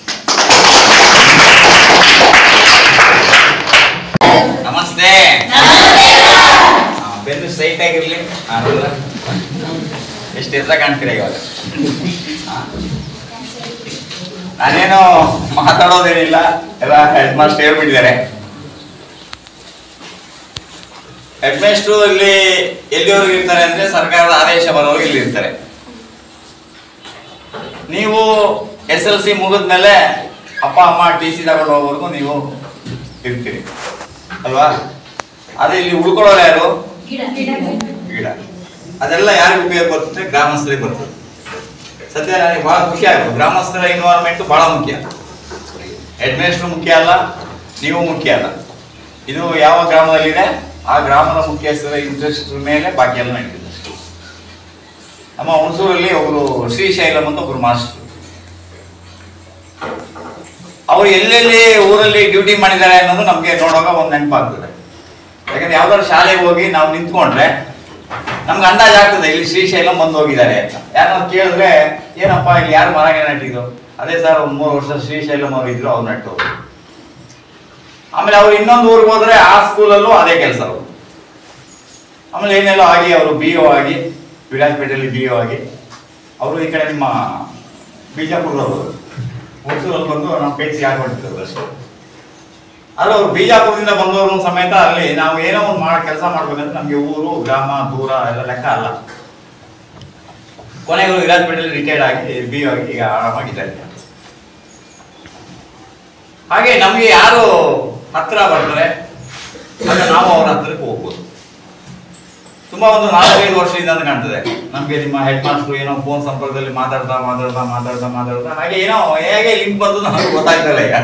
ನಮಸ್ತೆ ಹಾ, ಬೆನ್ನು ಸ್ಟ್ರೈಟ್ ಆಗಿರ್ಲಿ ಎಷ್ಟು ಎದ್ರ ಕಾಣ್ತೀರ ಇವಾಗ ಹಾ. ನಾನೇನು ಮಾತಾಡೋದೇನಿಲ್ಲ ಎಲ್ಲ ಹೆಡ್ ಮಾಸ್ಟರ್ ಹೇಳ್ಬಿಟ್ಟಿದ್ದಾರೆ ಹೆಡ್ ಮಾಸ್ಟ್ರು ಇಲ್ಲಿ ಎಲ್ಲಿವರೆಗೂ ಇರ್ತಾರೆ ಅಂದ್ರೆ ಸರ್ಕಾರದ ಆದೇಶ ಬರೋವರೆಗೂ ಇಲ್ಲಿ ಇರ್ತಾರೆ ನೀವು ಎಸ್ ಎಲ್ ಸಿ ಮುಗಿದ್ಮೇಲೆ ಅಪ್ಪ ಅಮ್ಮ ಟಿ ಸಿ ತಗೊಂಡು ಹೋಗೋವರೆಗೂ ನೀವು ಇರ್ತೀರಿ ಅಲ್ವಾ ಅದೇ ಇಲ್ಲಿ ಉಳ್ಕೊಳ್ಳೋರು ಯಾರು ಗಿಡ ಅದೆಲ್ಲ ಯಾರಿಗೆ ಉಪಯೋಗ ಬರ್ತದೆ ಗ್ರಾಮಸ್ಥರಿಗೆ ಬರ್ತದೆ ಸದ್ಯ ನನಗೆ ಬಹಳ ಖುಷಿ ಆಗುತ್ತೆ ಗ್ರಾಮಸ್ಥರ ಇನ್ವಾಲ್ವ್ಮೆಂಟ್ ಬಹಳ ಮುಖ್ಯ ಹೆಡ್ಮೇಸ್ಟ್ರು ಮುಖ್ಯ ಅಲ್ಲ ನೀವು ಮುಖ್ಯ ಅಲ್ಲ ಇದು ಯಾವ ಗ್ರಾಮದಲ್ಲಿದೆ ಆ ಗ್ರಾಮದ ಮುಖ್ಯಸ್ಥರ ಇಂಟ್ರೆಸ್ಟ್ ಮೇಲೆ ಬಾಕಿ ಎಲ್ಲ ನಡೀತದೆ ಅಷ್ಟೇ. ನಮ್ಮ ಹುಣಸೂರಲ್ಲಿ ಒಬ್ರು ಶ್ರೀಶೈಲಂ ಅಂತ ಒಬ್ರು ಮಾಸ್ಟರ್ ಅವ್ರು ಎಲ್ಲೆಲ್ಲಿ ಊರಲ್ಲಿ ಡ್ಯೂಟಿ ಮಾಡಿದ್ದಾರೆ ಅನ್ನೋದು ನಮ್ಗೆ ನೋಡುವಾಗ ಒಂದು ನೆನಪಾಗ್ತದೆ ಯಾಕಂದ್ರೆ ಯಾವ್ದಾದ್ರು ಶಾಲೆಗೆ ಹೋಗಿ ನಾವು ನಿಂತ್ಕೊಂಡ್ರೆ ನಮ್ಗೆ ಅಂದಾಜ್ ಆಗ್ತದೆ ಇಲ್ಲಿ ಶ್ರೀಶೈಲಂ ಬಂದು ಹೋಗಿದ್ದಾರೆ ಅಂತ ಯಾರನ್ನ ಕೇಳಿದ್ರೆ ಏನಪ್ಪ ಇಲ್ಲಿ ಯಾರು ಮರ ಗಿಡ ನೆಟ್ಟಿದ್ದು ಅದೇ ಸರ್ ಒಂದ್ ಮೂರು ವರ್ಷ ಶ್ರೀಶೈಲಂ ಅವ್ರು ಇದ್ರು ಅವ್ರು ನೆಟ್ಟು ಆಮೇಲೆ ಅವ್ರು ಇನ್ನೊಂದು ಊರಿಗೆ ಹೋದ್ರೆ ಆ ಸ್ಕೂಲಲ್ಲೂ ಅದೇ ಕೆಲಸ ಅವರು ಆಮೇಲೆ ಏನೆಲ್ಲ ಆಗಿ ಅವರು ಬಿ ಒ ಆಗಿ ವಿರಾಜಪೇಟೆಯಲ್ಲಿ ಬಿ ಒ ಆಗಿ ಅವರು ಈ ಕಡೆ ನಿಮ್ಮ ಬಿಜಾಪುರದವರು ಹುಣಸೂರಲ್ಲಿ ಬಂದು ನಾವು ಪೇಚಿಗೆ ಹಾಕೊಂಡಿರ್ತೇವೆ ಅಷ್ಟೇ ಆದ್ರೆ ಅವ್ರು ಬಿಜಾಪುರದಿಂದ ಬಂದವರು ಸಮೇತ ಅಲ್ಲಿ ನಾವು ಏನೋ ಒಂದು ಮಾಡಿ ಕೆಲಸ ಮಾಡ್ಬೇಕಂದ್ರೆ ನಮ್ಗೆ ಊರು ಗ್ರಾಮ ದೂರ ಎಲ್ಲ ಲೆಕ್ಕ ಅಲ್ಲ ಕೊನೆಗೆ ವಿರಾಜಪೇಟೆಯಲ್ಲಿ ರಿಟೈರ್ಡ್ ಆಗಿ ಬಿ ಆಗಿ ಈಗ ಆರಾಮಾಗಿದ್ದಾರೆ ಹಾಗೆ ನಮ್ಗೆ ಯಾರು ಹತ್ರ ಬರ್ತಾರೆ ಆಗ ನಾವು ಅವ್ರ ಹತ್ರಕ್ಕೆ ಹೋಗ್ಬೋದು ತುಂಬಾ ಒಂದು ನಾಲ್ಕೈದು ವರ್ಷದಿಂದ ಅಂತ ಕಾಣ್ತದೆ ನಮ್ಗೆ ನಿಮ್ಮ ಹೆಡ್ ಮಾಸ್ಟರ್ ಏನೋ ಫೋನ್ ಸಂಪರ್ಕದಲ್ಲಿ ಮಾತಾಡ್ತಾ ಮಾತಾಡ್ತಾ ಮಾತಾಡ್ತಾ ಮಾತಾಡ್ತಾ ಹಾಗೆ ಏನೋ ಹೇಗೆ ಲಿಂಕ್ ಬಂದು ನಮಗೆ ಗೊತ್ತಾಗ್ತಲ್ಲ ಈಗ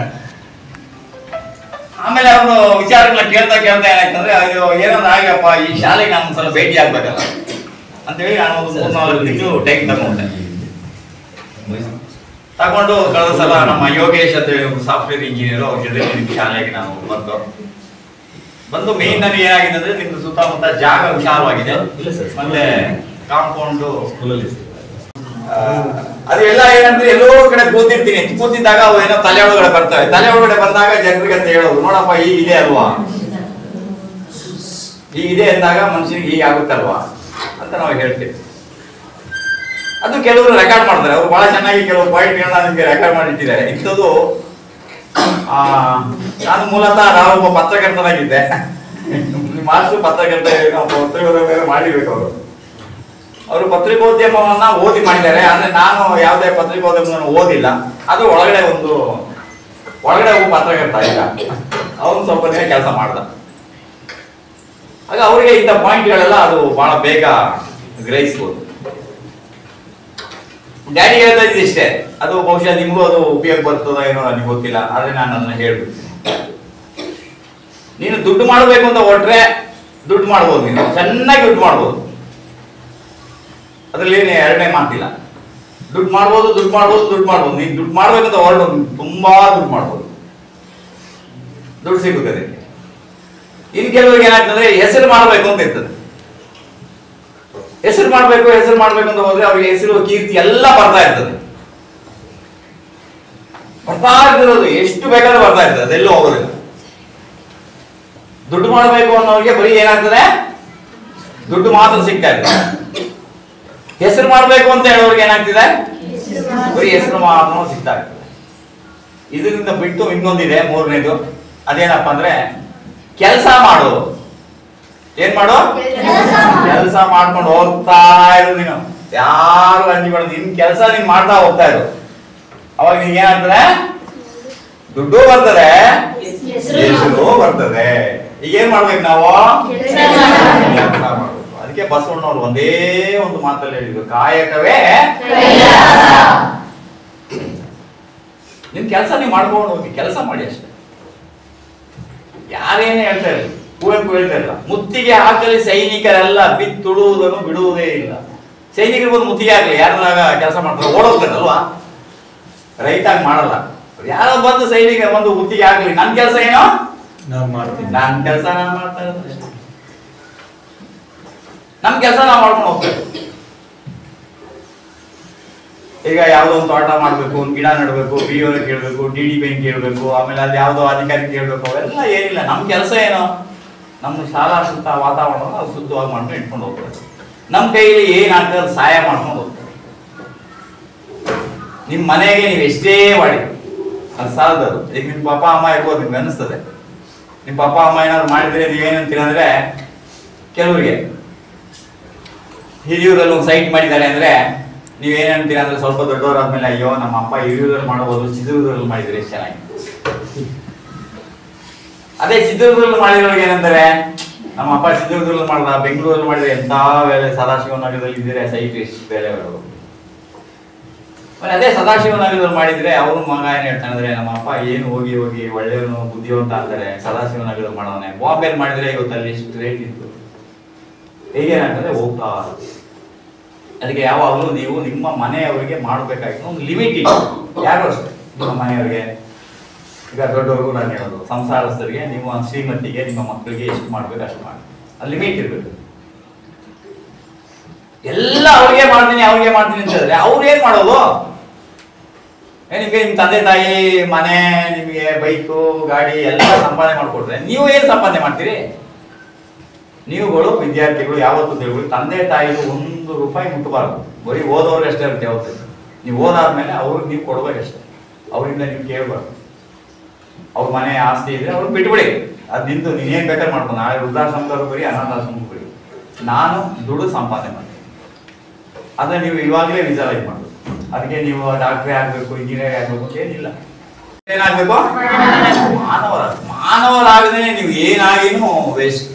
ಆಮೇಲೆ ಅವನು ವಿಚಾರಗಳನ್ನ ಕೇಳ್ತಾ ಕೇಳ್ತಾ ಏನಾಯ್ತಂದ್ರೆ ಅಯ್ಯೋ ಏನಾದ್ರು ಆಗ್ಯಪ್ಪ ಈ ಶಾಲೆಗೆ ನಾನು ಒಂದ್ಸಲ ಭೇಟಿ ಆಗ್ಬೇಕಲ್ಲ ಅಂತೇಳಿ ನಾನು ಒಂದು ಮೂರ್ ನಾಲ್ಕು ತಿಂಗಳು ಟೈಮ್ ತಗೊಂಡೆ ತಗೊಂಡು ಕಳೆದ ಸಲ ನಮ್ಮ ಯೋಗೇಶ್ ಅಂತ ಹೇಳಿ ಸಾಫ್ಟ್ವೇರ್ ಇಂಜಿನಿಯರ್ ಅವ್ರ ಜೊತೆ ನಿಮ್ಮ ಶಾಲೆಗೆ ನಾನು ಬಂದು ಬಂದು ಮೇನ್ ನನಗೆ ಏನಾಗಿದೆ ಅಂದ್ರೆ ನಿಮ್ದು ಸುತ್ತಮುತ್ತ ಜಾಗ ವಿಶಾಲವಾಗಿದೆ ಇಲ್ಲ ಸರ್. ಮತ್ತೆ ಕಾಂಪೌಂಡು ಸ್ಕೂಲಲ್ಲಿ ಆ, ಅದು ಎಲ್ಲ ಏನಂದ್ರೆ ಎಲ್ಲೋ ಕಡೆ ಕೂತಿರ್ತೀನಿ ಕೂತಿದ್ದಾಗ ಅವು ಏನೋ ತಲೆ ಒಳಗಡೆ ಬರ್ತವೆ ತಲೆ ಒಳಗಡೆ ಬಂದಾಗ ಜನರಿಗೆ ಅಂತ ಹೇಳೋದು ನೋಡಪ್ಪ ಹೀಗಿದೆ ಅಲ್ವಾ ಹೀಗಿದೆ ಅಂದಾಗ ಮನುಷ್ಯನಿಗೆ ಹೀಗೆ ಆಗುತ್ತಲ್ವಾ ಅಂತ ನಾವು ಹೇಳ್ತೀವಿ ಅದು ಕೆಲವರು ರೆಕಾರ್ಡ್ ಮಾಡ್ತಾರೆ ಅವ್ರು ಬಹಳ ಚೆನ್ನಾಗಿ ಕೆಲವು ಪಾಯಿಂಟ್ಗಳನ್ನ ನಿಮಗೆ ರೆಕಾರ್ಡ್ ಮಾಡಿಟ್ಟಿದ್ದಾರೆ ಇಂಥದ್ದು ಆ ನಾನು ಮೂಲತಃ ನಾವೊಬ್ಬ ಪತ್ರಕರ್ತನಾಗಿದ್ದೆ ಮಾಸ್ಟರ್ ಪತ್ರಕರ್ತ ನಾವು ಪತ್ರಿಕೋದ್ಯಮ ಮಾಡಿರ್ಬೇಕು ಅವರು ಅವರು ಪತ್ರಿಕೋದ್ಯಮವನ್ನ ಓದಿ ಮಾಡಿದ್ದಾರೆ ಆದ್ರೆ ನಾನು ಯಾವುದೇ ಪತ್ರಿಕೋದ್ಯಮವನ್ನು ಓದಿಲ್ಲ ಅದು ಒಳಗಡೆ ಒಂದು ಒಳಗಡೆ ಒಬ್ಬ ಪತ್ರಕರ್ತ ಇಲ್ಲ ಅವನು ಸ್ವಲ್ಪ ದಿನ ಕೆಲಸ ಮಾಡ್ದ ಆಗ ಅವರಿಗೆ ಇಂಥ ಪಾಯಿಂಟ್ಗಳೆಲ್ಲ ಅದು ಬಹಳ ಬೇಗ ಗ್ರಹಿಸ್ಬೋದು ಡ್ಯಾಡಿ ಹೇಳ್ತಾ ಇದ್ದಿದ್ದು ಇಷ್ಟೇ ಅದು ಬಹುಶಃ ನಿಮಗೂ ಅದು ಉಪಯೋಗ ಬರ್ತದೋ ಏನೋ ನನಗೆ ಗೊತ್ತಿಲ್ಲ ಆದ್ರೆ ನಾನು ಅದನ್ನ ಹೇಳ್ಬಿಡ್ತೀನಿ ನೀನು ದುಡ್ಡು ಮಾಡಬೇಕು ಅಂತ ಹೊರಟ್ರೆ ದುಡ್ಡು ಮಾಡ್ಬೋದು ನೀನು ಚೆನ್ನಾಗಿ ದುಡ್ಡು ಮಾಡ್ಬೋದು ಅದ್ರಲ್ಲಿ ಏನು ಎರಡನೇ ಮಾತಿಲ್ಲ ದುಡ್ಡು ಮಾಡ್ಬೋದು ದುಡ್ಡು ಮಾಡ್ಬೋದು ದುಡ್ಡು ಮಾಡ್ಬೋದು ನೀನು ದುಡ್ಡು ಮಾಡ್ಬೇಕಂತ ಹೊರಡು ತುಂಬಾ ದುಡ್ಡು ಮಾಡ್ಬೋದು ದುಡ್ಡು ಸಿಗುತ್ತೆ ಅದಕ್ಕೆ ಇನ್ ಕೆಲವರಿಗೆ ಏನಾಗ್ತದೆ ಹೆಸರು ಮಾಡಬೇಕು ಅಂತ ಇರ್ತದೆ ಹೆಸರು ಮಾಡ್ಬೇಕು ಹೆಸರು ಮಾಡ್ಬೇಕು ಅಂತ ಹೋದ್ರೆ ಅವ್ರಿಗೆ ಹೆಸರು ಕೀರ್ತಿ ಎಲ್ಲ ಬರ್ತಾ ಇರ್ತದೆ ಬರ್ತಾ ಇರ್ತಿರೋದು ಎಷ್ಟು ಬೇಕಾದ್ರೂ ಬರ್ತಾ ಇರ್ತದೆ ಅದೆಲ್ಲೂ ಹೋಗೋದಿಲ್ಲ ದುಡ್ಡು ಮಾಡಬೇಕು ಅನ್ನೋರಿಗೆ ಬರೀ ಏನಾಗ್ತದೆ ದುಡ್ಡು ಮಾತ್ರ ಸಿಗ್ತಾ ಇರ್ತದೆ ಹೆಸರು ಮಾಡ್ಬೇಕು ಅಂತ ಹೇಳೋರಿಗೆ ಏನಾಗ್ತಿದೆ ಬರೀ ಹೆಸರು ಮಾತ್ರ ಸಿಗ್ತಾ ಇರ್ತದೆ ಇದರಿಂದ ಬಿಟ್ಟು ಇನ್ನೊಂದಿದೆ ಮೂರನೇದು ಅದೇನಪ್ಪ ಅಂದ್ರೆ ಕೆಲಸ ಮಾಡು ಏನ್ ಮಾಡು ಕೆಲಸ ಮಾಡ್ಕೊಂಡು ಹೋಗ್ತಾ ಇರು ನೀನು ಯಾರು ಅಂಜಿಬಾರ್ದು ನಿನ್ ಕೆಲಸ ನೀನ್ ಮಾಡ್ತಾ ಹೋಗ್ತಾ ಇರು ಅವಾಗ ನಿಂಗೆ ಏನಾಗ್ತದೆ ದುಡ್ಡು ಬರ್ತದೆ ಹೆಸರು ಬರ್ತದೆ ಈಗ ಏನ್ ಮಾಡ್ಬೇಕು ನಾವು ಕೆಲ್ಸ ಕೆಲ್ಸ ಮಾಡ್ಬೇಕು. ಅದಕ್ಕೆ ಬಸವಣ್ಣವ್ರು ಒಂದೇ ಒಂದು ಮಾತಲ್ಲಿ ಹೇಳಿದ್ರು ಕಾಯಕವೇ ನಿಮ್ ಕೆಲಸ ನೀವು ಮಾಡ್ಕೊಂಡು ಹೋಗಿ ಕೆಲಸ ಮಾಡಿ ಅಷ್ಟೇ ಯಾರೇನೇ ಹೇಳ್ತಾ ಇಲ್ಲ ಕುವೆಂಪು ಹೇಳ್ತಾ ಇಲ್ಲ ಮುತ್ತಿಗೆ ಹಾಕಲಿ ಸೈನಿಕರೆಲ್ಲ ಬಿತ್ತುಡುವುದನ್ನು ಬಿಡುವುದೇ ಇಲ್ಲ ಸೈನಿಕರು ಬಂದು ಮುತ್ತಿಗೆ ಹಾಕಲಿ ಯಾರನ್ನಾಗ ಕೆಲಸ ಮಾಡ್ತಾರೆ ಓಡೋಗ್ತಾರಲ್ವಾ ರೈತ ಹಂಗ್ ಮಾಡಲ್ಲ ಯಾರೋ ಬಂದು ಸೈನಿಕ ಬಂದು ಮುತ್ತಿಗೆ ಹಾಕಲಿ ನನ್ ಕೆಲಸ ಏನೋ ನಾವ್ ಮಾಡ್ತೀವಿ ನನ್ ಕೆಲಸ ನಾನು ಮಾಡ್ತಾ ಇರೋದು ಅಷ್ಟೇ. ನಮ್ ಕೆಲಸ ನಾವು ಮಾಡ್ಕೊಂಡು ಹೋಗ್ತೇವೆ ಈಗ ಯಾವ್ದೋ ಒಂದು ತೋಟ ಮಾಡ್ಬೇಕು ಒಂದು ಗಿಡ ನೆಡ್ಬೇಕು ಬಿ ಅವ್ರ ಕೇಳ್ಬೇಕು ಡಿ ಡಿ ಬ್ಯಾಂಕ್ ಕೇಳ್ಬೇಕು ಆಮೇಲೆ ಅದು ಯಾವ್ದೋ ಅಧಿಕಾರಿ ಕೇಳ್ಬೇಕು ಅವೆಲ್ಲ ಏನಿಲ್ಲ ನಮ್ ಕೆಲಸ ಏನು ನಮ್ಮ ಶಾಲಾ ಸುತ್ತ ವಾತಾವರಣ ನಾವು ಶುದ್ಧವಾಗಿ ಮಾಡ್ಕೊಂಡು ಇಟ್ಕೊಂಡು ಹೋಗ್ತೇವೆ ನಮ್ ಕೈಲಿ ಏನ್ ಆಗ್ತದೆ ಅದು ಸಹಾಯ ಮಾಡ್ಕೊಂಡು ಹೋಗ್ತೇವೆ ನಿಮ್ ಮನೆಗೆ ನೀವು ಎಷ್ಟೇ ಮಾಡಿ ಅದು ಸಾಲದದು ಈಗ ನಿಮ್ ಪಪ್ಪ ಅಮ್ಮ ಇರ್ಬೋದು ನಿಮ್ಗೆ ಅನಿಸ್ತದೆ ನಿಮ್ ಪಪ್ಪ ಅಮ್ಮ ಏನಾದ್ರು ಮಾಡಿದ್ರೆ ನೀವೇನಂತೀರ ಅಂದ್ರೆ ಕೆಲವರಿಗೆ ಹಿರಿಯೂರಲ್ಲಿ ಒಂದು ಸೈಟ್ ಮಾಡಿದ್ದಾರೆ ಅಂದ್ರೆ ನೀವೇನ್ ಅಂತೀರ ಅಂದ್ರೆ ಸ್ವಲ್ಪ ದೊಡ್ಡವರಾದ್ಮೇಲೆ ಅಯ್ಯೋ ನಮ್ಮ ಅಪ್ಪ ಹಿರಿಯೂರಲ್ಲಿ ಮಾಡಬಹುದು ಚಿತ್ರದುರ್ಗದಲ್ಲಿ ಮಾಡಿದ್ರೆ ಎಷ್ಟು ಚೆನ್ನಾಗಿ ಅದೇ ಚಿತ್ರದುರ್ಗದಲ್ಲಿ ಮಾಡಿರೋರಿಗೆ ಏನಂತಾರೆ ನಮ್ಮ ಅಪ್ಪ ಚಿತ್ರದುರ್ಗದಲ್ಲಿ ಮಾಡ್ದ ಬೆಂಗಳೂರಲ್ಲಿ ಮಾಡಿದ್ರೆ ಎಂತ ವೇಳೆ ಸದಾಶಿವ ನಗರದಲ್ಲಿ ಇದ್ದೀರಾ ಸೈಟ್ ಎಷ್ಟು ಬೇರೆ ಬರೋದು ಆಮೇಲೆ ಅದೇ ಸದಾಶಿವ ನಗರದಲ್ಲಿ ಮಾಡಿದ್ರೆ ಅವ್ರ ಮಗ ಏನ್ ಹೇಳ್ತಾನೆ ಅಂದ್ರೆ ನಮ್ಮ ಅಪ್ಪ ಏನು ಹೋಗಿ ಹೋಗಿ ಒಳ್ಳೆಯವನು ಬುದ್ಧಿವಂತ ಅಂತಾರೆ ಸದಾಶಿವ ನಗರದಲ್ಲಿ ಮಾಡೋನೆ ಬಾಂಬೆಲ್ ಮಾಡಿದ್ರೆ ಇವತ್ತು ಅಲ್ಲಿ ಎಷ್ಟು ರೇಟ್ ಇತ್ತು ಹೇಗೇನಾಗ್ತದೆ ಹೋಗ್ತಾ ಇರುತ್ತೆ. ಅದಕ್ಕೆ ಯಾವಾಗಲೂ ನೀವು ನಿಮ್ಮ ಮನೆಯವರಿಗೆ ಮಾಡಬೇಕಾಗಿತ್ತು ಒಂದು ಲಿಮಿಟ್ ಇದೆ ಯಾರು ಅಷ್ಟೇ ನಿಮ್ಮ ಮನೆಯವರಿಗೆ ಈಗ ದೊಡ್ಡವ್ರಿಗೂ ನಾನು ಹೇಳೋದು ಸಂಸಾರಸ್ಥರಿಗೆ ನೀವು ಒಂದು ಶ್ರೀಮತಿಗೆ ನಿಮ್ಮ ಮಕ್ಕಳಿಗೆ ಎಷ್ಟು ಮಾಡ್ಬೇಕು ಅಷ್ಟು ಮಾಡಿ ಅದು ಲಿಮಿಟ್ ಇರಬೇಕು ಎಲ್ಲ ಅವ್ರಿಗೆ ಮಾಡ್ತೀನಿ ಅವ್ರಿಗೆ ಮಾಡ್ತೀನಿ ಅಂತ ಹೇಳಿದ್ರೆ ಅವ್ರು ಏನ್ ಮಾಡೋದು ಏ, ನಿಮ್ಗೆ ನಿಮ್ ತಂದೆ ತಾಯಿ ಮನೆ ನಿಮ್ಗೆ ಬೈಕು ಗಾಡಿ ಎಲ್ಲ ಸಂಪಾದನೆ ಮಾಡ್ಕೊಟ್ರೆ ನೀವು ಏನ್ ಸಂಪಾದನೆ ಮಾಡ್ತೀರಿ ನೀವುಗಳು ವಿದ್ಯಾರ್ಥಿಗಳು ಯಾವತ್ತೂ ತಿಳ್ಕೊಳ್ಳಿ ತಂದೆ ತಾಯಿದು ಒಂದು ರೂಪಾಯಿ ಮುಟ್ಟಬಾರ್ದು ಬರೀ ಓದೋರ್ಗೆ ಅಷ್ಟೇ ಇರುತ್ತೆ ಯಾವತ್ತು ನೀವು ಓದಾದ್ಮೇಲೆ ಅವ್ರಿಗೆ ನೀವು ಕೊಡ್ಬೇಕಷ್ಟೇ ಅವರಿಂದ ನೀವು ಕೇಳಬಾರ್ದು ಅವ್ರ ಮನೆ ಆಸ್ತಿ ಇದ್ರೆ ಅವ್ರಿಗೆ ಬಿಟ್ಬಿಡಿ ಅದ್ ನಿಂದು ನೀನೇನ್ ಬೇಕಾದ್ರೆ ಮಾಡ್ಕೊಂಡು ನಾಳೆ ವೃದ್ಧಾಶ್ರಮದವ್ರು ಬರೀ ಅನಾಥಾಶ್ರಮಕ್ಕೆ ಬರೀ ನಾನು ದುಡ್ಡು ಸಂಪಾದನೆ ಮಾಡ್ತೀನಿ ಅದನ್ನ ನೀವು ಇವಾಗಲೇ ವಿಚಾರೈಸ್ ಮಾಡ್ಬೇಕು ಅದಕ್ಕೆ ನೀವು ಡಾಕ್ಟ್ರೇ ಆಗ್ಬೇಕು ಇಂಜಿನಿಯರ್ ಆಗ್ಬೇಕು ಅಂತ ಏನಿಲ್ಲ ಏನಾಗ್ಬೇಕು ಮಾನವರ ಮಾನವರಾಗದೆ ನೀವು ಏನಾಗಿನೂ ವೇಸ್ಟ್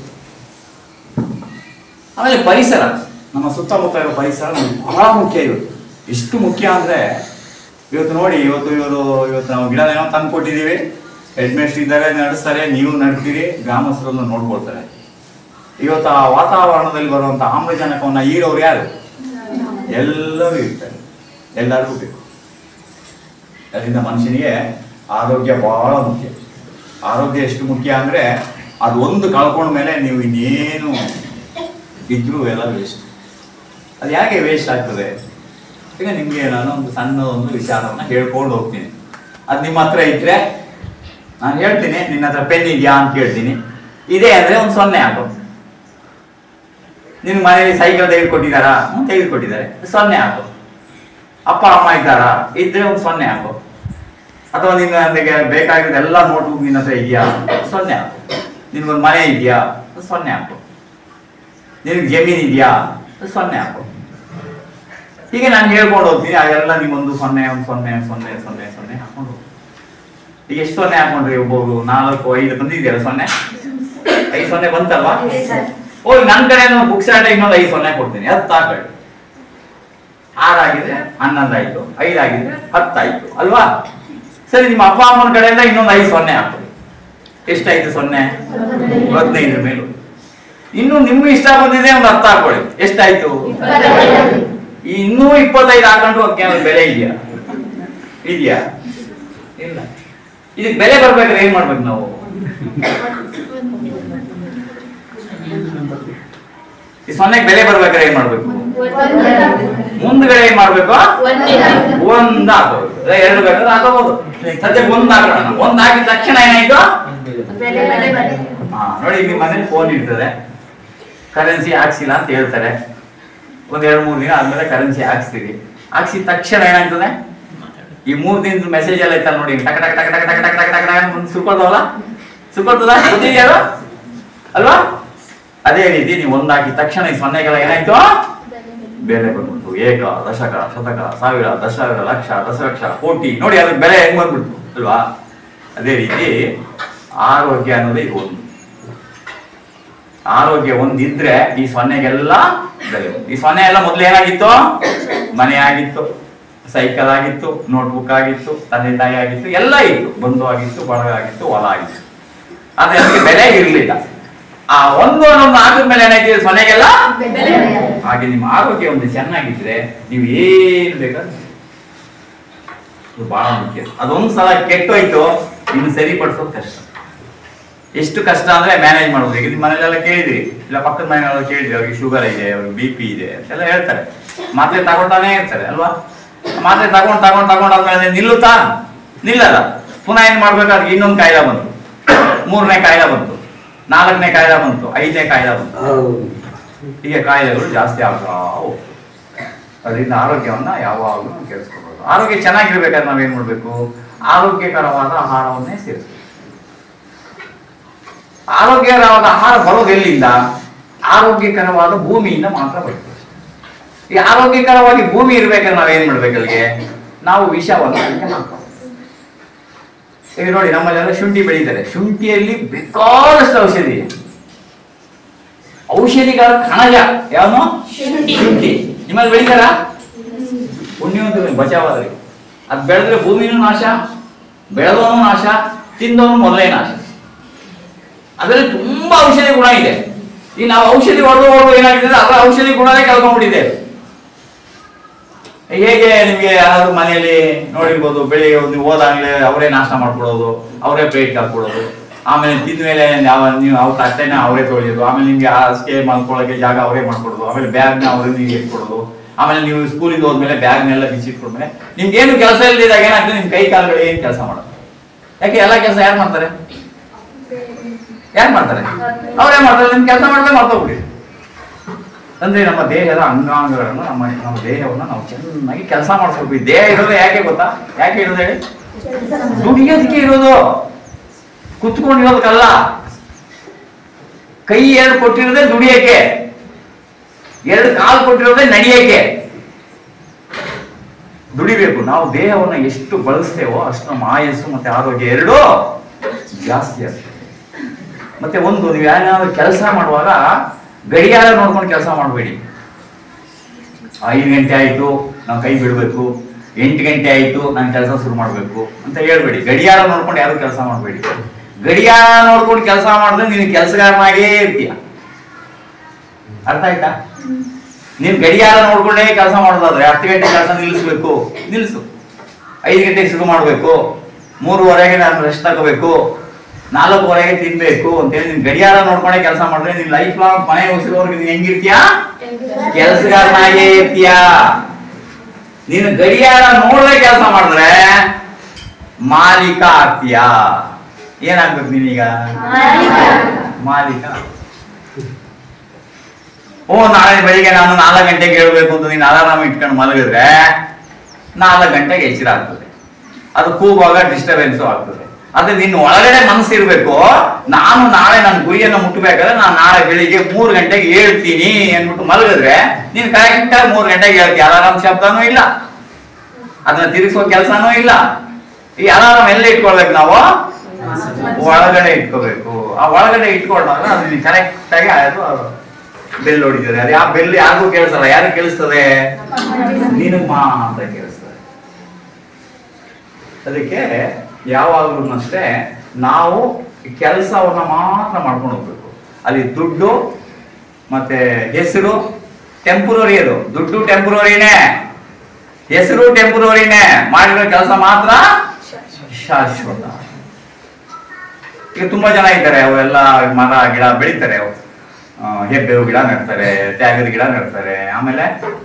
ಆಮೇಲೆ ಪರಿಸರ ನಮ್ಮ ಸುತ್ತಮುತ್ತ ಇರೋ ಪರಿಸರ ನಮ್ಗೆ ಬಹಳ ಮುಖ್ಯ ಇವತ್ತು ಎಷ್ಟು ಮುಖ್ಯ ಅಂದ್ರೆ ಇವತ್ತು ನೋಡಿ ಇವತ್ತು ಇವರು ಇವತ್ತು ನಾವು ಗಿಡ ಏನೋ ತಂದು ಕೊಟ್ಟಿದ್ದೀವಿ ಹೆಡ್ ಮೇಸ್ಟರ್ ಇದ್ದಾರೆ ನಡೆಸ್ತಾರೆ ನೀವು ನಡ್ತೀರಿ ಗ್ರಾಮಸ್ಥರನ್ನು ನೋಡ್ಕೊಳ್ತಾರೆ ಇವತ್ತು ಆ ವಾತಾವರಣದಲ್ಲಿ ಬರುವಂತ ಆಮ್ಲಜನಕವನ್ನ ಹೀರೋರು ಯಾರು ಎಲ್ಲರೂ ಇರ್ತಾರೆ ಎಲ್ಲರಿಗೂ ಬೇಕು ಅದರಿಂದ ಮನುಷ್ಯನಿಗೆ ಆರೋಗ್ಯ ಬಹಳ ಮುಖ್ಯ ಆರೋಗ್ಯ ಎಷ್ಟು ಮುಖ್ಯ ಅಂದ್ರೆ ಅದು ಒಂದು ಕಳ್ಕೊಂಡ ಮೇಲೆ ನೀವು ಇನ್ನೇನು ಇದ್ರೂ ಎಲ್ಲ ವೇಸ್ಟ್ ಅದು ಯಾಕೆ ವೇಸ್ಟ್ ಆಗ್ತದೆ ಈಗ ನಿಮ್ಗೆ ನಾನು ಒಂದು ಸಣ್ಣ ಒಂದು ವಿಚಾರವನ್ನ ಹೇಳ್ಕೊಂಡು ಹೋಗ್ತೀನಿ ಅದು ನಿಮ್ಮ ಹತ್ರ ಇದ್ರೆ ನಾನು ಹೇಳ್ತೀನಿ ನಿನ್ನ ಹತ್ರ ಪೆನ್ ಇದೆಯಾ ಅಂತ ಕೇಳ್ತೀನಿ ಇದೆ ಅಂದ್ರೆ ಒಂದು ಸೊನ್ನೆ ಹಾಕು ನಿನ್ ಮನೇಲಿ ಸೈಕಲ್ ತೆಗೆದುಕೊಟ್ಟಿದ್ದಾರಾ ಹ್ಮ್ ತೆಗೆದುಕೊಟ್ಟಿದ್ದಾರೆ ಸೊನ್ನೆ ಹಾಕು ಅಪ್ಪ ಅಮ್ಮ ಇದ್ದಾರಾ ಇದ್ರೆ ಒಂದು ಸೊನ್ನೆ ಹಾಕು ಅಥವಾ ನಿನ್ನ ನನಗೆ ಬೇಕಾಗಿರೋದು ಎಲ್ಲ ನೋಟ್ಬುಕ್ ನಿನ್ನ ಹತ್ರ ಇದೆಯಾ ಸೊನ್ನೆ ಹಾಕು ನಿನ್ಗೊಂದು ಮನೆ ಇದೆಯಾ ಸೊನ್ನೆ ಹಾಕು ನಿನಗೆ ಜಮೀನ್ ಇದೆಯಾ ಸೊನ್ನೆ ಹಾಕು ಹೀಗೆ ನಾನು ಹೇಳ್ಕೊಂಡು ಹೋಗ್ತೀನಿ ಅದೆಲ್ಲ ನಿಮ್ಮೊಂದು ಸೊನ್ನೆ ಒಂದು ಸೊನ್ನೆ ಸೊನ್ನೆ ಸೊನ್ನೆ ಸೊನ್ನೆ ಹಾಕೊಂಡು ಹೋಗು. ಈಗ ಎಷ್ಟು ಸೊನ್ನೆ ಹಾಕೊಂಡ್ರಿ ಒಬ್ಬೊಬ್ರು ನಾಲ್ಕು ಐದು ಬಂದಿದೆಯಲ್ಲ ಸೊನ್ನೆ ಐದು ಸೊನ್ನೆ ಬಂತಲ್ವಾ ಓ ನನ್ನ ಕಡೆ ಬುಕ್ ಸ್ಟಾರ್ಟ್ ಇನ್ನೊಂದು ಐದು ಸೊನ್ನೆ ಕೊಡ್ತೀನಿ ಹತ್ತು ಹಾಕೊಳ್ಳಿ ಆರಾಗಿದ್ರೆ ಹನ್ನೊಂದು ಆಯ್ತು ಐದಾಗಿದ್ರೆ ಹತ್ತಾಯ್ತು ಅಲ್ವಾ ಸರಿ ನಿಮ್ಮ ಅಪ್ಪ ಅಮ್ಮನ ಕಡೆಯಿಂದ ಇನ್ನೊಂದು ಐದು ಸೊನ್ನೆ ಹಾಕೊಳ್ಳಿ ಎಷ್ಟಾಯ್ತು ಸೊನ್ನೆ ಹದಿನೈದು ಮೇಲೂ ಇನ್ನು ನಿಮ್ಗೆ ಇಷ್ಟ ಬಂದಿದೆ ಒಂದು ಹತ್ತು ಹಾಕೊಳ್ಳಿ ಎಷ್ಟಾಯ್ತು ಈ ಇನ್ನೂ ಇಪ್ಪತ್ತೈದು ಹಾಕೊಂಡು ಅದಕ್ಕೆ ಏನಾದ್ರು ಬೆಲೆ ಇದೆಯಾ ಇದೆಯಾ ಇಲ್ಲ ಇದಕ್ಕೆ ಬೆಲೆ ಬರ್ಬೇಕಾದ್ರೆ ಏನ್ ಮಾಡ್ಬೇಕು ನಾವು ಈ ಸೊನ್ನೆಗೆ ಬೆಲೆ ಬರ್ಬೇಕಾದ್ರೆ ಏನ್ ಮಾಡ್ಬೇಕು ಮುಂದ್ಗಡೆ ಏನ್ ಮಾಡ್ಬೇಕು ಒಂದ್ ಹಾಕೋದು ಅದೇ ಎರಡು ಬೇಕಾದ್ರೆ ಹಾಕೋಬಹುದು ಸದ್ಯಕ್ಕೆ ಒಂದ್ ಹಾಕೋಣ ಒಂದ್ ಹಾಕಿದ ತಕ್ಷಣ ಏನಾಯ್ತು ಹಾ ನೋಡಿ ನಿಮ್ಮ ಮನೇಲಿ ಫೋನ್ ಇರ್ತದೆ ಕರೆನ್ಸಿ ಹಾಕ್ಸಿಲ್ಲ ಅಂತ ಹೇಳ್ತಾರೆ ಒಂದ್ ಎರಡು ಮೂರು ದಿನ ಆದ್ಮೇಲೆ ಕರೆನ್ಸಿ ಹಾಕ್ಸ್ತೀರಿ ಹಾಕ್ಸಿದ ತಕ್ಷಣ ಏನಾಗ್ತದೆ ಈ ಮೂರ್ ದಿನದ ಮೆಸೇಜ್ ಎಲ್ಲ ಐತಲ್ಲ ನೋಡಿ ಟಕ್ ಟಕ್ ಟಕ್ ಟಕ್ ಟಕ್ ಟಕ್ ಟಕ್ ಟಕ್ ಟಕ್ ಅಂತ ಸುರ್ಕೊಳ್ತಾವಲ್ಲ ಸುರ್ಕೊಳ್ತದ ಗೊತ್ತಿದ್ಯಾರು ಅಲ್ವಾ ಅದೇ ರೀತಿ ನೀವು ಒಂದಾಕಿದ ತಕ್ಷಣ ಈ ಸೊನ್ನೆಗೆಲ್ಲ ಏನಾಯ್ತು ಬೆಲೆ ಬಂದ್ಬಿಡ್ತು ಏಕ ದಶಕ ಶತಕ ಸಾವಿರ ದಶ ಸಾವಿರ ಲಕ್ಷ ದಶಲಕ್ಷ ಕೋಟಿ ನೋಡಿ ಅದಕ್ಕೆ ಬೆಲೆ ಹೆಂಗ್ ಬಂದ್ಬಿಡ್ತು ಅಲ್ವಾ ಅದೇ ರೀತಿ ಆರೋಗ್ಯ ಅನ್ನೋದು ಇದು ಒಂದು ಆರೋಗ್ಯ ಒಂದಿದ್ರೆ ಈ ಸೊನ್ನೆಗೆಲ್ಲ ಬೆಲೆ ಈ ಸೊನ್ನೆ ಎಲ್ಲ ಮೊದಲು ಏನಾಗಿತ್ತು ಮನೆ ಆಗಿತ್ತು ಸೈಕಲ್ ಆಗಿತ್ತು ನೋಟ್ಬುಕ್ ಆಗಿತ್ತು ತಂದೆ ತಾಯಿ ಆಗಿತ್ತು ಎಲ್ಲ ಇತ್ತು ಬಂಧು ಆಗಿತ್ತು ಬಳಗ ಆಗಿತ್ತು ಹೊಲ ಆಗಿತ್ತು ಆದ್ರೆ ಅದಕ್ಕೆ ಬೆಲೆ ಇರಲಿಲ್ಲ ಆ ಒಂದು ಅನ್ನೊಂದು ಹಾಕಿದ ಮೇಲೆ ಏನಾಯ್ತು ಸೊನ್ನೆಗೆಲ್ಲ ಹಾಗೆ ನಿಮ್ಮ ಆರೋಗ್ಯ ಒಂದು ಚೆನ್ನಾಗಿದ್ರೆ ನೀವು ಏನ್ ಬೇಕಾದ್ರೆ ಇದು ಬಹಳ ಮುಖ್ಯ ಅದೊಂದು ಸಲ ಕೆಟ್ಟೋಯ್ತು ಇನ್ನು ಸರಿಪಡಿಸೋದು ಕಷ್ಟ ಎಷ್ಟು ಕಷ್ಟ ಅಂದ್ರೆ ಮ್ಯಾನೇಜ್ ಮಾಡೋದು ಈಗ ನಿಮ್ಮ ಮನೇಲೆಲ್ಲ ಕೇಳಿದ್ರಿ ಇಲ್ಲ ಪಕ್ಕದ ಮನೆಯಲ್ಲ ಕೇಳಿದ್ರಿ ಅವ್ರಿಗೆ ಶುಗರ್ ಇದೆ ಅವ್ರಿಗೆ ಬಿ ಪಿ ಇದೆ ಎಲ್ಲ ಹೇಳ್ತಾರೆ ಮಾತ್ರೆ ತಗೊಳ್ತಾನೆ ಇರ್ತಾರೆ ಅಲ್ವಾ ಮಾತ್ರೆ ತಗೊಂಡ್ ತಗೊಂಡ್ ತಗೊಂಡ್ ಆದ್ಮೇಲೆ ನಿಲ್ಲುತ್ತಾ ನಿಲ್ಲಲ್ಲ ಪುನಃ ಏನ್ ಮಾಡ್ಬೇಕಾದ್ರೆ ಇನ್ನೊಂದು ಕಾಯಿಲೆ ಬಂತು ಮೂರನೇ ಕಾಯಿಲೆ ಬಂತು ನಾಲ್ಕನೇ ಕಾಯಿಲೆ ಬಂತು ಐದನೇ ಕಾಯಿಲೆ ಬಂತು ಹೀಗೆ ಕಾಯಿಲೆಗಳು ಜಾಸ್ತಿ ಆಗ್ತಾ ಹೋಗ್ತವೆ ಅದರಿಂದ ಆರೋಗ್ಯವನ್ನ ಯಾವಾಗಲೂ ಕೇಳಿಸ್ಕೋಬಹುದು ಆರೋಗ್ಯ ಚೆನ್ನಾಗಿರ್ಬೇಕಾದ್ರೆ ನಾವೇನ್ ಮಾಡ್ಬೇಕು ಆರೋಗ್ಯಕರವಾದ ಆಹಾರವನ್ನೇ ಸೇರಿಸ್ಬೇಕು ಆರೋಗ್ಯಕರವಾದ ಆಹಾರ ಬರೋದು ಎಲ್ಲಿಂದ ಆರೋಗ್ಯಕರವಾದ ಭೂಮಿಯಿಂದ ಮಾತ್ರ ಬರ್ತದೆ ಈ ಆರೋಗ್ಯಕರವಾಗಿ ಭೂಮಿ ಇರ್ಬೇಕಾದ್ರೆ ನಾವೇನ್ ಮಾಡ್ಬೇಕು ಅಲ್ಲಿಗೆ ನಾವು ವಿಷವನ್ನು ಅದಕ್ಕೆ ಹಾಕ್ಬೇಕು ಈಗ ನೋಡಿ ನಮ್ಮಲ್ಲೆಲ್ಲ ಶುಂಠಿ ಬೆಳೀತಾರೆ ಶುಂಠಿಯಲ್ಲಿ ಬೇಕಾದಷ್ಟು ಔಷಧಿ ಇದೆ ಔಷಧಿಗಳ ಕಣಜ ಯಾವನು ಶುಂಠಿ. ಶುಂಠಿ ನಿಮ್ಮಲ್ಲಿ ಬೆಳೀತಾರ ಪುಣ್ಯವಂತರು ಬಚಾವಾದ್ರಿ ಅದ್ ಬೆಳೆದ್ರೆ ಭೂಮಿನೂ ನಾಶ ಬೆಳೆದವನು ನಾಶ ತಿಂದವನು ಮೊದಲೇ ನಾಶ ಅದರಲ್ಲಿ ತುಂಬಾ ಔಷಧಿ ಗುಣ ಇದೆ ಈ ನಾವು ಔಷಧಿ ಹೊಡೆದು ಹೊಡೆದು ಏನಾಗಿದೆ ಅದರ ಔಷಧಿ ಗುಣನೇ ಕಳ್ಕೊಂಡ್ಬಿಟ್ಟಿದ್ದೇವೆ ಹೇಗೆ ನಿಮ್ಗೆ ಯಾರಾದ್ರೂ ಮನೆಯಲ್ಲಿ ನೋಡಿರ್ಬೋದು ಬೆಳಿಗ್ಗೆ ನೀವು ಹೋದಾಗ್ಲೇ ಅವರೇ ನಾಷ್ಟ ಮಾಡ್ಕೊಡೋದು ಅವರೇ ಪ್ಲೇಟ್ ಹಾಕೊಡೋದು ಆಮೇಲೆ ತಿಂದ ಮೇಲೆ ಯಾವ ನೀವು ಅವ್ರ ತಟ್ಟೆನ ಅವರೇ ತೊಳೆಯೋದು ಆಮೇಲೆ ನಿಮ್ಗೆ ಹಾಸಿಗೆ ಮಲ್ಕೊಳ್ಳೋಕೆ ಜಾಗ ಅವರೇ ಮಾಡ್ಕೊಡೋದು ಆಮೇಲೆ ಬ್ಯಾಗ್ನ ಅವರೇ ನೀವು ಇಟ್ಕೊಡೋದು ಆಮೇಲೆ ನೀವು ಸ್ಕೂಲಿಗೆ ಹೋದ್ಮೇಲೆ ಬ್ಯಾಗ್ನೆಲ್ಲ ಬಿಚ್ಚಿಟ್ಕೊಂಡ್ಮೇಲೆ ನಿಮ್ಗೆ ಏನು ಕೆಲಸ ಇಲ್ಲದಿದ್ದಾಗ ಏನಾಗ್ತದೆ ನಿಮ್ ಕೈ ಕಾಲುಗಳು ಏನ್ ಕೆಲಸ ಮಾಡೋದು ಯಾಕೆ ಎಲ್ಲ ಕೆಲಸ ಯಾರು ಮಾಡ್ತಾರೆ ಯಾರು ಮಾಡ್ತಾರೆ ಅವರೇ ಮಾಡ್ತಾರೆ ನಿಮ್ ಕೆಲಸ ಮಾಡಿದ್ರೆ ಮರ್ತೋಗ್ಬಿಡಿ ಅಂದ್ರೆ ನಮ್ಮ ದೇಹದ ಅಂಗಾಂಗಗಳನ್ನು ನಮ್ಮ ನಮ್ಮ ದೇಹವನ್ನು ನಾವು ಚೆನ್ನಾಗಿ ಕೆಲಸ ಮಾಡಿಸ್ಬೇಕು ಈ ದೇಹ ಇರೋದು ಯಾಕೆ ಗೊತ್ತಾ ಯಾಕೆ ಇರೋದು ಹೇಳಿ ದುಡಿಯೋದಕ್ಕೆ ಇರೋದು ಕುತ್ಕೊಂಡಿರೋದಕ್ಕಲ್ಲ ಕೈ ಎರಡು ಕೊಟ್ಟಿರೋದೇ ದುಡಿಯಕ್ಕೆ ಎರಡು ಕಾಲು ಕೊಟ್ಟಿರೋದೇ ನಡಿಯಕ್ಕೆ ದುಡಿಬೇಕು ನಾವು ದೇಹವನ್ನು ಎಷ್ಟು ಬಳಸ್ತೇವೋ ಅಷ್ಟು ನಮ್ಮ ಆಯಸ್ಸು ಮತ್ತೆ ಆರೋಗ್ಯ ಎರಡೂ ಜಾಸ್ತಿ ಆಗ್ತದೆ ಮತ್ತೆ ಒಂದು ನೀವು ಏನಾದ್ರು ಕೆಲಸ ಮಾಡುವಾಗ ಗಡಿಯಾರ ನೋಡ್ಕೊಂಡು ಕೆಲಸ ಮಾಡಬೇಡಿ ಐದು ಗಂಟೆ ಆಯ್ತು ನಾವು ಕೈ ಬಿಡಬೇಕು ಎಂಟು ಗಂಟೆ ಆಯ್ತು ನಾನು ಕೆಲಸ ಶುರು ಮಾಡಬೇಕು ಅಂತ ಹೇಳ್ಬೇಡಿ ಗಡಿಯಾರ ನೋಡ್ಕೊಂಡು ಯಾರು ಕೆಲಸ ಮಾಡಬೇಡಿ ಗಡಿಯಾರ ನೋಡ್ಕೊಂಡು ಕೆಲಸ ಮಾಡಿದ್ರೆ ನೀನು ಕೆಲಸಗಾರನಾಗೇ ಇರ್ತೀಯ ಅರ್ಥ ಆಯ್ತಾ ನೀನ್ ಗಡಿಯಾರ ನೋಡ್ಕೊಂಡೇ ಕೆಲಸ ಮಾಡೋದಾದ್ರೆ ಹತ್ತು ಗಂಟೆ ಕೆಲಸ ನಿಲ್ಲಿಸ್ಬೇಕು ನಿಲ್ಲಿಸು ಐದು ಗಂಟೆಗೆ ಶುರು ಮಾಡಬೇಕು ಮೂರುವರೆಗೆ ನಾನು ರೆಸ್ಟ್ ತಗೋಬೇಕು ನಾಲ್ಕುವರೆಗೆ ತಿನ್ಬೇಕು ಅಂತೇಳಿ ನೀನ್ ಗಡಿಯಾರ ನೋಡ್ಕೊಂಡೇ ಕೆಲಸ ಮಾಡಿದ್ರೆ ನೀನ್ ಲೈಫ್ ಲಾಂಗ್ ಮನೆ ಉಸಿರೋರ್ಗೆ ನೀನ್ ಹೆಂಗಿರ್ತೀಯ ಕೆಲಸಗಾರನಾಗೇ ಇರ್ತೀಯ ನೀನು ಗಡಿಯಾರ ನೋಡದೆ ಕೆಲಸ ಮಾಡಿದ್ರೆ ಮಾಲೀಕ ಆಗ್ತೀಯ ಏನಾಗ್ಬೇಕು ನೀನೀಗ ಮಾಲೀಕ ಓ ನಾಳೆ ಬೆಳಿಗ್ಗೆ ನಾನು ನಾಲ್ಕು ಗಂಟೆಗೆ ಹೇಳ್ಬೇಕು ಅಂತ ನೀನು ಅಲಾರಾಮ್ ಇಟ್ಕೊಂಡು ಮಲಗಿದ್ರೆ ನಾಲ್ಕು ಗಂಟೆಗೆ ಎಚ್ಚರ ಆಗ್ತದೆ ಅದು ಕೂಗುವಾಗ ಡಿಸ್ಟರ್ಬೆನ್ಸ್ ಆಗ್ತದೆ ಅದೇ ನಿನ್ನ ಒಳಗಡೆ ಮನಸ್ಸಿರ್ಬೇಕು ನಾನು ನಾಳೆ ನನ್ನ ಗುರಿಯನ್ನು ಮುಟ್ಟಬೇಕಾದ್ರೆ ನಾನು ನಾಳೆ ಬೆಳಿಗ್ಗೆ ಮೂರು ಗಂಟೆಗೆ ಹೇಳ್ತೀನಿ ಅಂದ್ಬಿಟ್ಟು ಮಲಗಿದ್ರೆ ನೀನು ಕರೆಕ್ಟ್ ಆಗಿ ಮೂರು ಗಂಟೆಗೆ ಹೇಳ್ತೀಯ ಅಲಾರಾಮ್ ಶಬ್ದನೂ ಇಲ್ಲ ಅದನ್ನ ತಿರುಗಿಸೋ ಕೆಲಸನೂ ಇಲ್ಲ ಈ ಅಲಾರಾಮ್ ಎಲ್ಲ ಇಟ್ಕೊಳ್ಬೇಕು ನಾವು ಒಳಗಡೆ ಇಟ್ಕೋಬೇಕು ಆ ಒಳಗಡೆ ಇಟ್ಕೊಂಡಾಗ ಅದು ಕರೆಕ್ಟ್ ಆಗಿ ಅದು ಬೆಲ್ ಹೊಡಿತದೆ ಅದು ಯಾವ ಬೆಲ್ ಯಾರಿಗೂ ಕೇಳಿಸಲ್ಲ ಯಾರು ಕೇಳಿಸ್ತದೆ ನಿನಗ್ ಮಾತ್ರ ಕೇಳಿಸ್ತದೆ ಅದಕ್ಕೆ ಯಾವಾಗ್ಲೂ ಅಷ್ಟೇ ನಾವು ಕೆಲಸವನ್ನ ಮಾತ್ರ ಮಾಡ್ಕೊಂಡು ಹೋಗ್ಬೇಕು ಅಲ್ಲಿ ದುಡ್ಡು ಮತ್ತೆ ಹೆಸರು ಟೆಂಪರರಿ ಅದು ದುಡ್ಡು ಟೆಂಪರರಿನೇ ಹೆಸರು ಟೆಂಪರರಿನೇ ಮಾಡಿರೋ ಕೆಲಸ ಮಾತ್ರ ಶಾಶ್ವತ ಈಗ ತುಂಬಾ ಜನ ಇದ್ದಾರೆ ಅವೆಲ್ಲ ಮರ ಗಿಡ ಬೆಳಿತಾರೆ ಅವು ಆ, ಹೆಬ್ಬೇವು ಗಿಡ ನೆಡ್ತಾರೆ ತ್ಯಾಗದ ಗಿಡ ನೆಡ್ತಾರೆ ಆಮೇಲೆ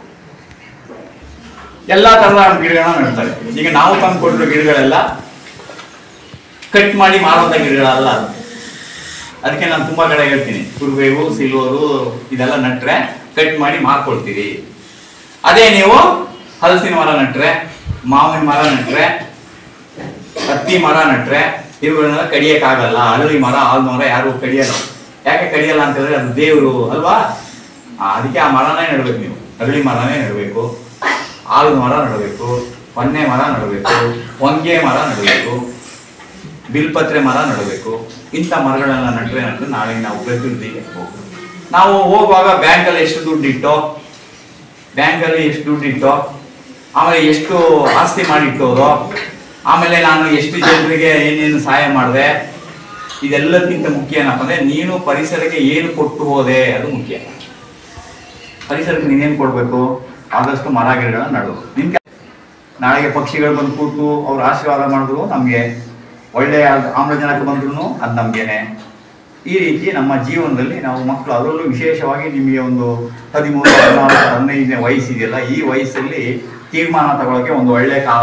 ಎಲ್ಲಾ ತರದ ಗಿಡಗಳನ್ನ ನೆಡ್ತಾರೆ ಈಗ ನಾವು ತಂದು ಕೊಟ್ಟಿರೋ ಗಿಡಗಳೆಲ್ಲ ಕಟ್ ಮಾಡಿ ಮಾರುವಂತ ಗಿಡಗಳಲ್ಲ ಅದು ಅದಕ್ಕೆ ನಾನು ತುಂಬಾ ಕಡೆ ಹೇಳ್ತೀನಿ ಕುರುಬೇವು ಸಿಲ್ವರು ಇದೆಲ್ಲ ನಟ್ರೆ ಕಟ್ ಮಾಡಿ ಮಾರ್ಕೊಳ್ತೀರಿ ಅದೇ ನೀವು ಹಲಸಿನ ಮರ ನಟ್ರೆ ಮಾವಿನ ಮರ ನಟ್ರೆ ಹತ್ತಿ ಮರ ನಟ್ರೆ ಇವುಗಳನ್ನೆಲ್ಲ ಕಡಿಯಕ್ಕಾಗಲ್ಲ ಹಳದಿ ಮರ ಆಲ್ ಮರ ಯಾರು ಕಡಿಯಲ್ಲ ಯಾಕೆ ಕಡಿಯಲ್ಲ ಅಂತ ಹೇಳಿದ್ರೆ ಅದು ದೇವರು ಅಲ್ವಾ ಆ, ಅದಕ್ಕೆ ಆ ಮರನೇ ನೆಡಬೇಕು ನೀವು ಅರಳಿ ಮರನೇ ನೆಡಬೇಕು ಆಲದ ಮರ ನೆಡಬೇಕು ಹೊನ್ನೆ ಮರ ನೆಡಬೇಕು ಹೊಂಗೆ ಮರ ನೆಡಬೇಕು ಬಿಲ್ಪತ್ರೆ ಮರ ನೆಡಬೇಕು ಇಂಥ ಮರಗಳನ್ನ ನಟ್ರೆ ಅಂದ್ರೆ ನಾಳೆ ನಾವು ಪ್ರಕೃತಿಗೆ ಹೋಗ್ಬೇಕು ನಾವು ಹೋಗುವಾಗ ಬ್ಯಾಂಕಲ್ಲಿ ಎಷ್ಟು ದುಡ್ಡು ಇಟ್ಟೋ ಬ್ಯಾಂಕಲ್ಲಿ ಎಷ್ಟು ದುಡ್ಡು ಇಟ್ಟೋ ಆಮೇಲೆ ಎಷ್ಟು ಆಸ್ತಿ ಮಾಡಿಟ್ಟೋದು ಆಮೇಲೆ ನಾನು ಎಷ್ಟು ಜನರಿಗೆ ಏನೇನು ಸಹಾಯ ಮಾಡಿದೆ ಇದೆಲ್ಲಕ್ಕಿಂತ ಮುಖ್ಯ ಏನಪ್ಪ ಅಂದ್ರೆ ನೀನು ಪರಿಸರಕ್ಕೆ ಏನು ಕೊಟ್ಟು ಹೋದೆ ಅದು ಮುಖ್ಯ ಪರಿಸರಕ್ಕೆ ನೀನೇನು ಕೊಡ್ಬೇಕು ಆದಷ್ಟು ಮರ ಗಿಡಗಳನ್ನ ನಡು ನಿನ್ ಕೆ- ನಾಳೆಗೆ ಪಕ್ಷಿಗಳು ಬಂದು ಕೂತು ಅವ್ರ ಆಶೀರ್ವಾದ ಮಾಡಿದ್ರು ನಮಗೆ ಒಳ್ಳೆಯ ಆಮ್ಲಜನಕ ಬಂದ್ರು ಅದು ನಮ್ಗೇನೆ ಈ ರೀತಿ ನಮ್ಮ ಜೀವನದಲ್ಲಿ ನಾವು ಮಕ್ಕಳು ಅದರಲ್ಲೂ ವಿಶೇಷವಾಗಿ ನಿಮಗೆ ಒಂದು ಹದಿಮೂರು ಹದಿನಾಲ್ಕು ಹದಿನೈದನೇ ವಯಸ್ಸಿದೆಯಲ್ಲ ಈ ವಯಸ್ಸಲ್ಲಿ ತೀರ್ಮಾನ ತಗೊಳ್ಳೋಕೆ ಒಂದು ಒಳ್ಳೆ ಕಾಲ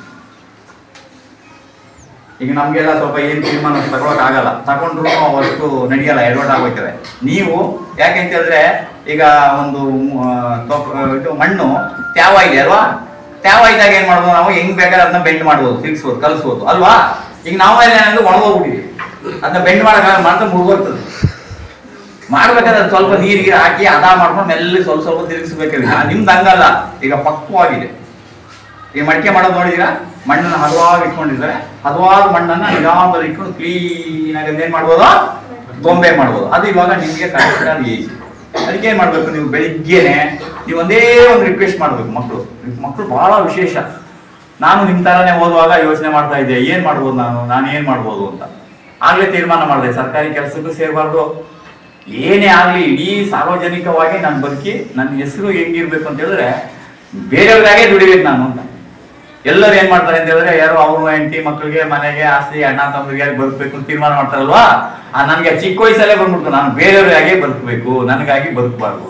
ಈಗ ನಮ್ಗೆಲ್ಲ ಸ್ವಲ್ಪ ಏನ್ ತೀರ್ಮಾನ ತಗೊಳಕ್ ಆಗಲ್ಲ ತಗೊಂಡ್ರು ಅವಷ್ಟು ನಡೆಯಲ್ಲ ಎಡವಟ್ ಆಗೋಯ್ತವೆ ನೀವು ಯಾಕೆ ಅಂತ ಹೇಳಿದ್ರೆ ಈಗ ಒಂದು ಆ, ತೊಪ್- ಆ, ಇದು ಮಣ್ಣು ತ್ಯಾವ ಇದೆ ಅಲ್ವಾ ತ್ಯಾವ ಇದ್ದಾಗ ಏನ್ ಮಾಡ್ಬೋದು ನಾವು ಹೆಂಗ್ ಬೇಕಾದ್ರೆ ಅದನ್ನ ಬೆಂಡ್ ಮಾಡ್ಬೋದು ತಿರ್ಗಿಸ್ಬೋದು ಕಲಿಸ್ಬೋದು ಅಲ್ವಾ ಈಗ ನಾವೆಲ್ಲ ಏನಂದ್ರೆ ಒಣಗೋಗ್ಬಿಟ್ಟಿವಿ ಅದನ್ನ ಬೆಂಡ್ ಮಾಡಕ್ಕಾಗ ಮಾತ್ರ ಮುಳುಗೋಗ್ತದೆ ಮಾಡ್ಬೇಕಾದ್ರೆ ಅದ್ ಸ್ವಲ್ಪ ನೀರಿಗೆ ಹಾಕಿ ಹದ ಮಾಡ್ಕೊಂಡು ಮೆಲ್ಲ ಸ್ವಲ್ಪ ಸ್ವಲ್ಪ ತಿರುಗಿಸ್ಬೇಕಾದ್ರೆ ನಿಮ್ದು ಹಂಗಲ್ಲ ಈಗ ಪಕ್ವವಾಗಿದೆ ಈ ಮಡಿಕೆ ಮಾಡೋದು ನೋಡಿದೀರಾ ಮಣ್ಣನ್ನು ಹದವಾಗಿ ಇಟ್ಕೊಂಡಿದ್ರೆ ಹದವಾದ ಮಣ್ಣನ್ನ ನಿಧಾನದಲ್ಲಿ ಇಟ್ಕೊಂಡು ಕ್ಲೀನ್ ಆಗಿ ಏನ್ ಮಾಡ್ಬೋದು ಗೊಂಬೆ ಮಾಡ್ಬೋದು ಅದು ಇವಾಗ ನಿಮ್ಗೆ ಕರೆಕ್ಟ್ ಆಗಿ ಈಜಿ ಅದಕ್ಕೆ ಏನ್ ಮಾಡ್ಬೇಕು ನೀವು ಬೆಳಿಗ್ಗೆನೆ ನೀವು ಒಂದೇ ಒಂದು ರಿಕ್ವೆಸ್ಟ್ ಮಾಡ್ಬೇಕು ಮಕ್ಕಳು ಮಕ್ಕಳು ಬಹಳ ವಿಶೇಷ ನಾನು ನಿಮ್ ತರಾನೇ ಓದುವಾಗ ಯೋಚನೆ ಮಾಡ್ತಾ ಇದ್ದೆ ಏನ್ ಮಾಡ್ಬೋದು ನಾನು ನಾನು ಏನ್ ಮಾಡ್ಬೋದು ಅಂತ ಆಗ್ಲೇ ತೀರ್ಮಾನ ಮಾಡಿದೆ ಸರ್ಕಾರಿ ಕೆಲಸಕ್ಕೂ ಸೇರಬಾರ್ದು ಏನೇ ಆಗ್ಲಿ ಇಡೀ ಸಾರ್ವಜನಿಕವಾಗಿ ನಾನು ಬದುಕಿ ನನ್ನ ಹೆಸರು ಹೆಂಗಿರ್ಬೇಕು ಅಂತ ಹೇಳಿದ್ರೆ ಬೇರೆಯವ್ರಿಗಾಗೆ ದುಡಿಬೇಕು ನಾನು ಅಂತ ಎಲ್ಲರೂ ಏನ್ ಮಾಡ್ತಾರೆ ಅಂತ ಹೇಳಿದ್ರೆ ಯಾರೋ ಅವ್ರ ಹೆಂಡತಿ ಮಕ್ಕಳಿಗೆ ಮನೆಗೆ ಆಸ್ತಿ ಅಣ್ಣ ತಮ್ಮರಿಗೆ ಬದುಕಬೇಕು ಅಂತ ತೀರ್ಮಾನ ಮಾಡ್ತಾರಲ್ವಾ ಆ ನನ್ಗೆ ಚಿಕ್ಕ ವಯಸ್ಸಲ್ಲೇ ಬಂದ್ಬಿಡ್ತು ನಾನು ಬೇರೆಯವ್ರಿಗಾಗೆ ಬದುಕಬೇಕು ನನಗಾಗಿ ಬದುಕಬಾರ್ದು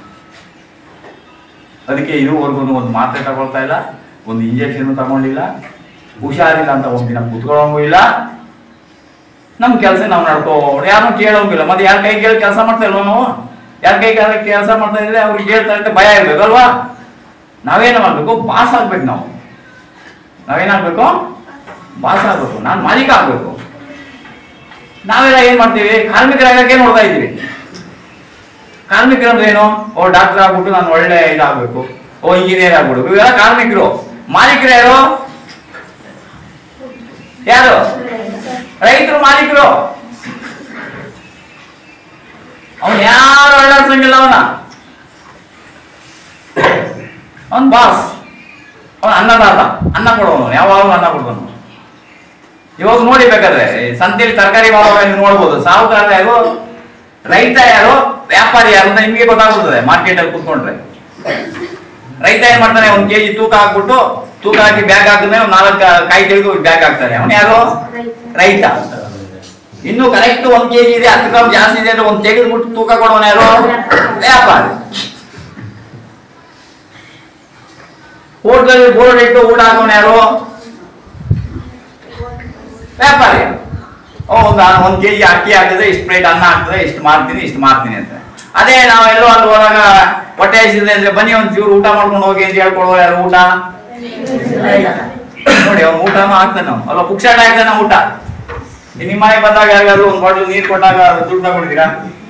ಅದಕ್ಕೆ ಇದುವರೆಗೂ ಒಂದು ಮಾತ್ರೆ ತಗೊಳ್ತಾ ಇಲ್ಲ ಒಂದು ಇಂಜೆಕ್ಷನ್ ತಗೊಂಡಿಲ್ಲ ಹುಷಾರಿಲ್ಲ ಅಂತ ಒಂದಿನ ಕುತ್ಕೊಳ್ಳೋಂಗೂ ಇಲ್ಲ ನಮ್ ಕೆಲಸ ನಾವು ನಡ್ಕೋ ಯಾರು ಕೇಳೋಂಗಿಲ್ಲ ಮತ್ತೆ ಯಾರ ಕೈ ಕೇಳಿ ಕೆಲಸ ಮಾಡ್ತಾ ಇಲ್ವಾ ನಾವು ಯಾರ ಕೈ ಕೆಲಸ ಮಾಡ್ತಾ ಇದ್ರೆ ಅವ್ರಿಗೆ ಹೇಳ್ತಾರೆ ಅಂತ ಭಯ ಇರ್ಬೇಕಲ್ವಾ ನಾವೇನು ಮಾಡ್ಬೇಕು ಬಾಸ್ ಆಗ್ಬೇಕು ನಾವು ನಾವೇನಾಗ್ಬೇಕು ಬಾಸ್ ಆಗ್ಬೇಕು ನಾನು ಮಾಲೀಕ ಆಗ್ಬೇಕು ನಾವೆಲ್ಲ ಏನ್ ಮಾಡ್ತೀವಿ ಕಾರ್ಮಿಕರಾಗಕ್ಕೆ ನೋಡ್ತಾ ಇದ್ದೀವಿ ಕಾರ್ಮಿಕರು ಅಂದ್ರೆ ಏನು ಓ ಡಾಕ್ಟರ್ ಆಗ್ಬಿಟ್ಟು ನಾನು ಒಳ್ಳೆ ಇದಾಗ್ಬೇಕು ಓ ಇಂಜಿನಿಯರ್ ಆಗ್ಬಿಡ್ಬೇಕು ಇವೆಲ್ಲ ಕಾರ್ಮಿಕರು ಮಾಲೀಕರು ಯಾರು ಯಾರು ರೈತರು ಮಾಲೀಕರು ಅವನ್ ಯಾರು ಅಳ್ಳಾಡ್ಸಂಗಿಲ್ಲ ಅವನ ಅವನ್ ಬಾಸ್ ಅವನ್ ಅನ್ನದಾತ ಅನ್ನ ಕೊಡೋನು ಯಾವಾಗಲೂ ಅನ್ನ ಕೊಡೋನು ಇವಾಗ ನೋಡಿ ಬೇಕಾದ್ರೆ ಈ ಸಂತೆಯಲ್ಲಿ ತರಕಾರಿ ಮಾರುವಾಗ ನೀವು ನೋಡ್ಬೋದು ಸಾಹುಕಾರ ಯಾರು ರೈತ ಯಾರು ವ್ಯಾಪಾರಿ ಯಾರು ಅಂತ ನಿಮ್ಗೆ ಗೊತ್ತಾಗ್ತದೆ ಮಾರ್ಕೆಟ್ ಅಲ್ಲಿ ಕೂತ್ಕೊಂಡ್ರೆ ರೈತ ಏನ್ ಮಾಡ್ತಾನೆ ಒಂದ್ ಕೆಜಿ ತೂಕ ಹಾಕ್ಬಿಟ್ಟು ತೂಕ ಹಾಕಿ ಬ್ಯಾಗ್ ಹಾಕಿದ್ರೆ ಒಂದ್ ನಾಲ್ಕು ಕಾಯಿ ತೆಗೆದು ಬ್ಯಾಗ್ ಹಾಕ್ತಾನೆ ಅವನು ಯಾರು ರೈತ ಇನ್ನು ಕರೆಕ್ಟ್ ಒಂದ್ ಕೆಜಿ ಇದೆ ಹತ್ತು ಗ್ರಾಮ್ ಜಾಸ್ತಿ ಇದೆ ಅಂದ್ರೆ ಒಂದ್ ತೆಗೆದ್ಬಿಟ್ಟು ತೂಕ ಕೊಡೋನು ಯಾರು ವ್ಯಾಪಾರಿ ಹೋಟ್ಲಲ್ಲಿ ಬೋರ್ಡ್ ಇಟ್ಟು ಊಟ ಹಾಕೋನು ಯಾರು ವ್ಯಾಪಾರಿ ಓ ಒಂದು ಒಂದ್ ಕೆಜಿ ಅಕ್ಕಿ ಹಾಕಿದ್ರೆ ಇಷ್ಟು ಪ್ಲೇಟ್ ಅನ್ನ ಹಾಕಿದ್ರೆ ಇಷ್ಟು ಮಾರ್ತೀನಿ ಇಷ್ಟು ಮಾರ್ತೀನಿ ಅಂತ ಅದೇ ನಾವೆಲ್ಲೋ ಅಲ್ಲಿ ಹೋದಾಗ ಹೊಟ್ಟೆ ಹಸಿದೆ ಅಂದ್ರೆ ಬನ್ನಿ ಒಂದ್ ಚೂರು ಊಟ ಮಾಡ್ಕೊಂಡು ಹೋಗಿ ಅಂತ ಹೇಳ್ಕೊಡೋ ಯಾರು ಊಟ ನೋಡಿ ಅವ್ನು ಊಟನೂ ಹಾಕ್ತಾನೆ ನಾವು ಅಲ್ಲ ಪುಕ್ಷಾಟ ಹಾಕ್ತಾನೆ ಊಟ ಈ ನಿಮ್ಮ ಮನೆಗೆ ಬಂದಾಗ ಯಾರಿಗಾದ್ರು ಒಂದ್ ಬಾಟ್ಲು ನೀರ್ ಕೊಟ್ಟಾಗ ದುಡ್ಡು ತಗೊಂಡಿದ್ದೀರಾ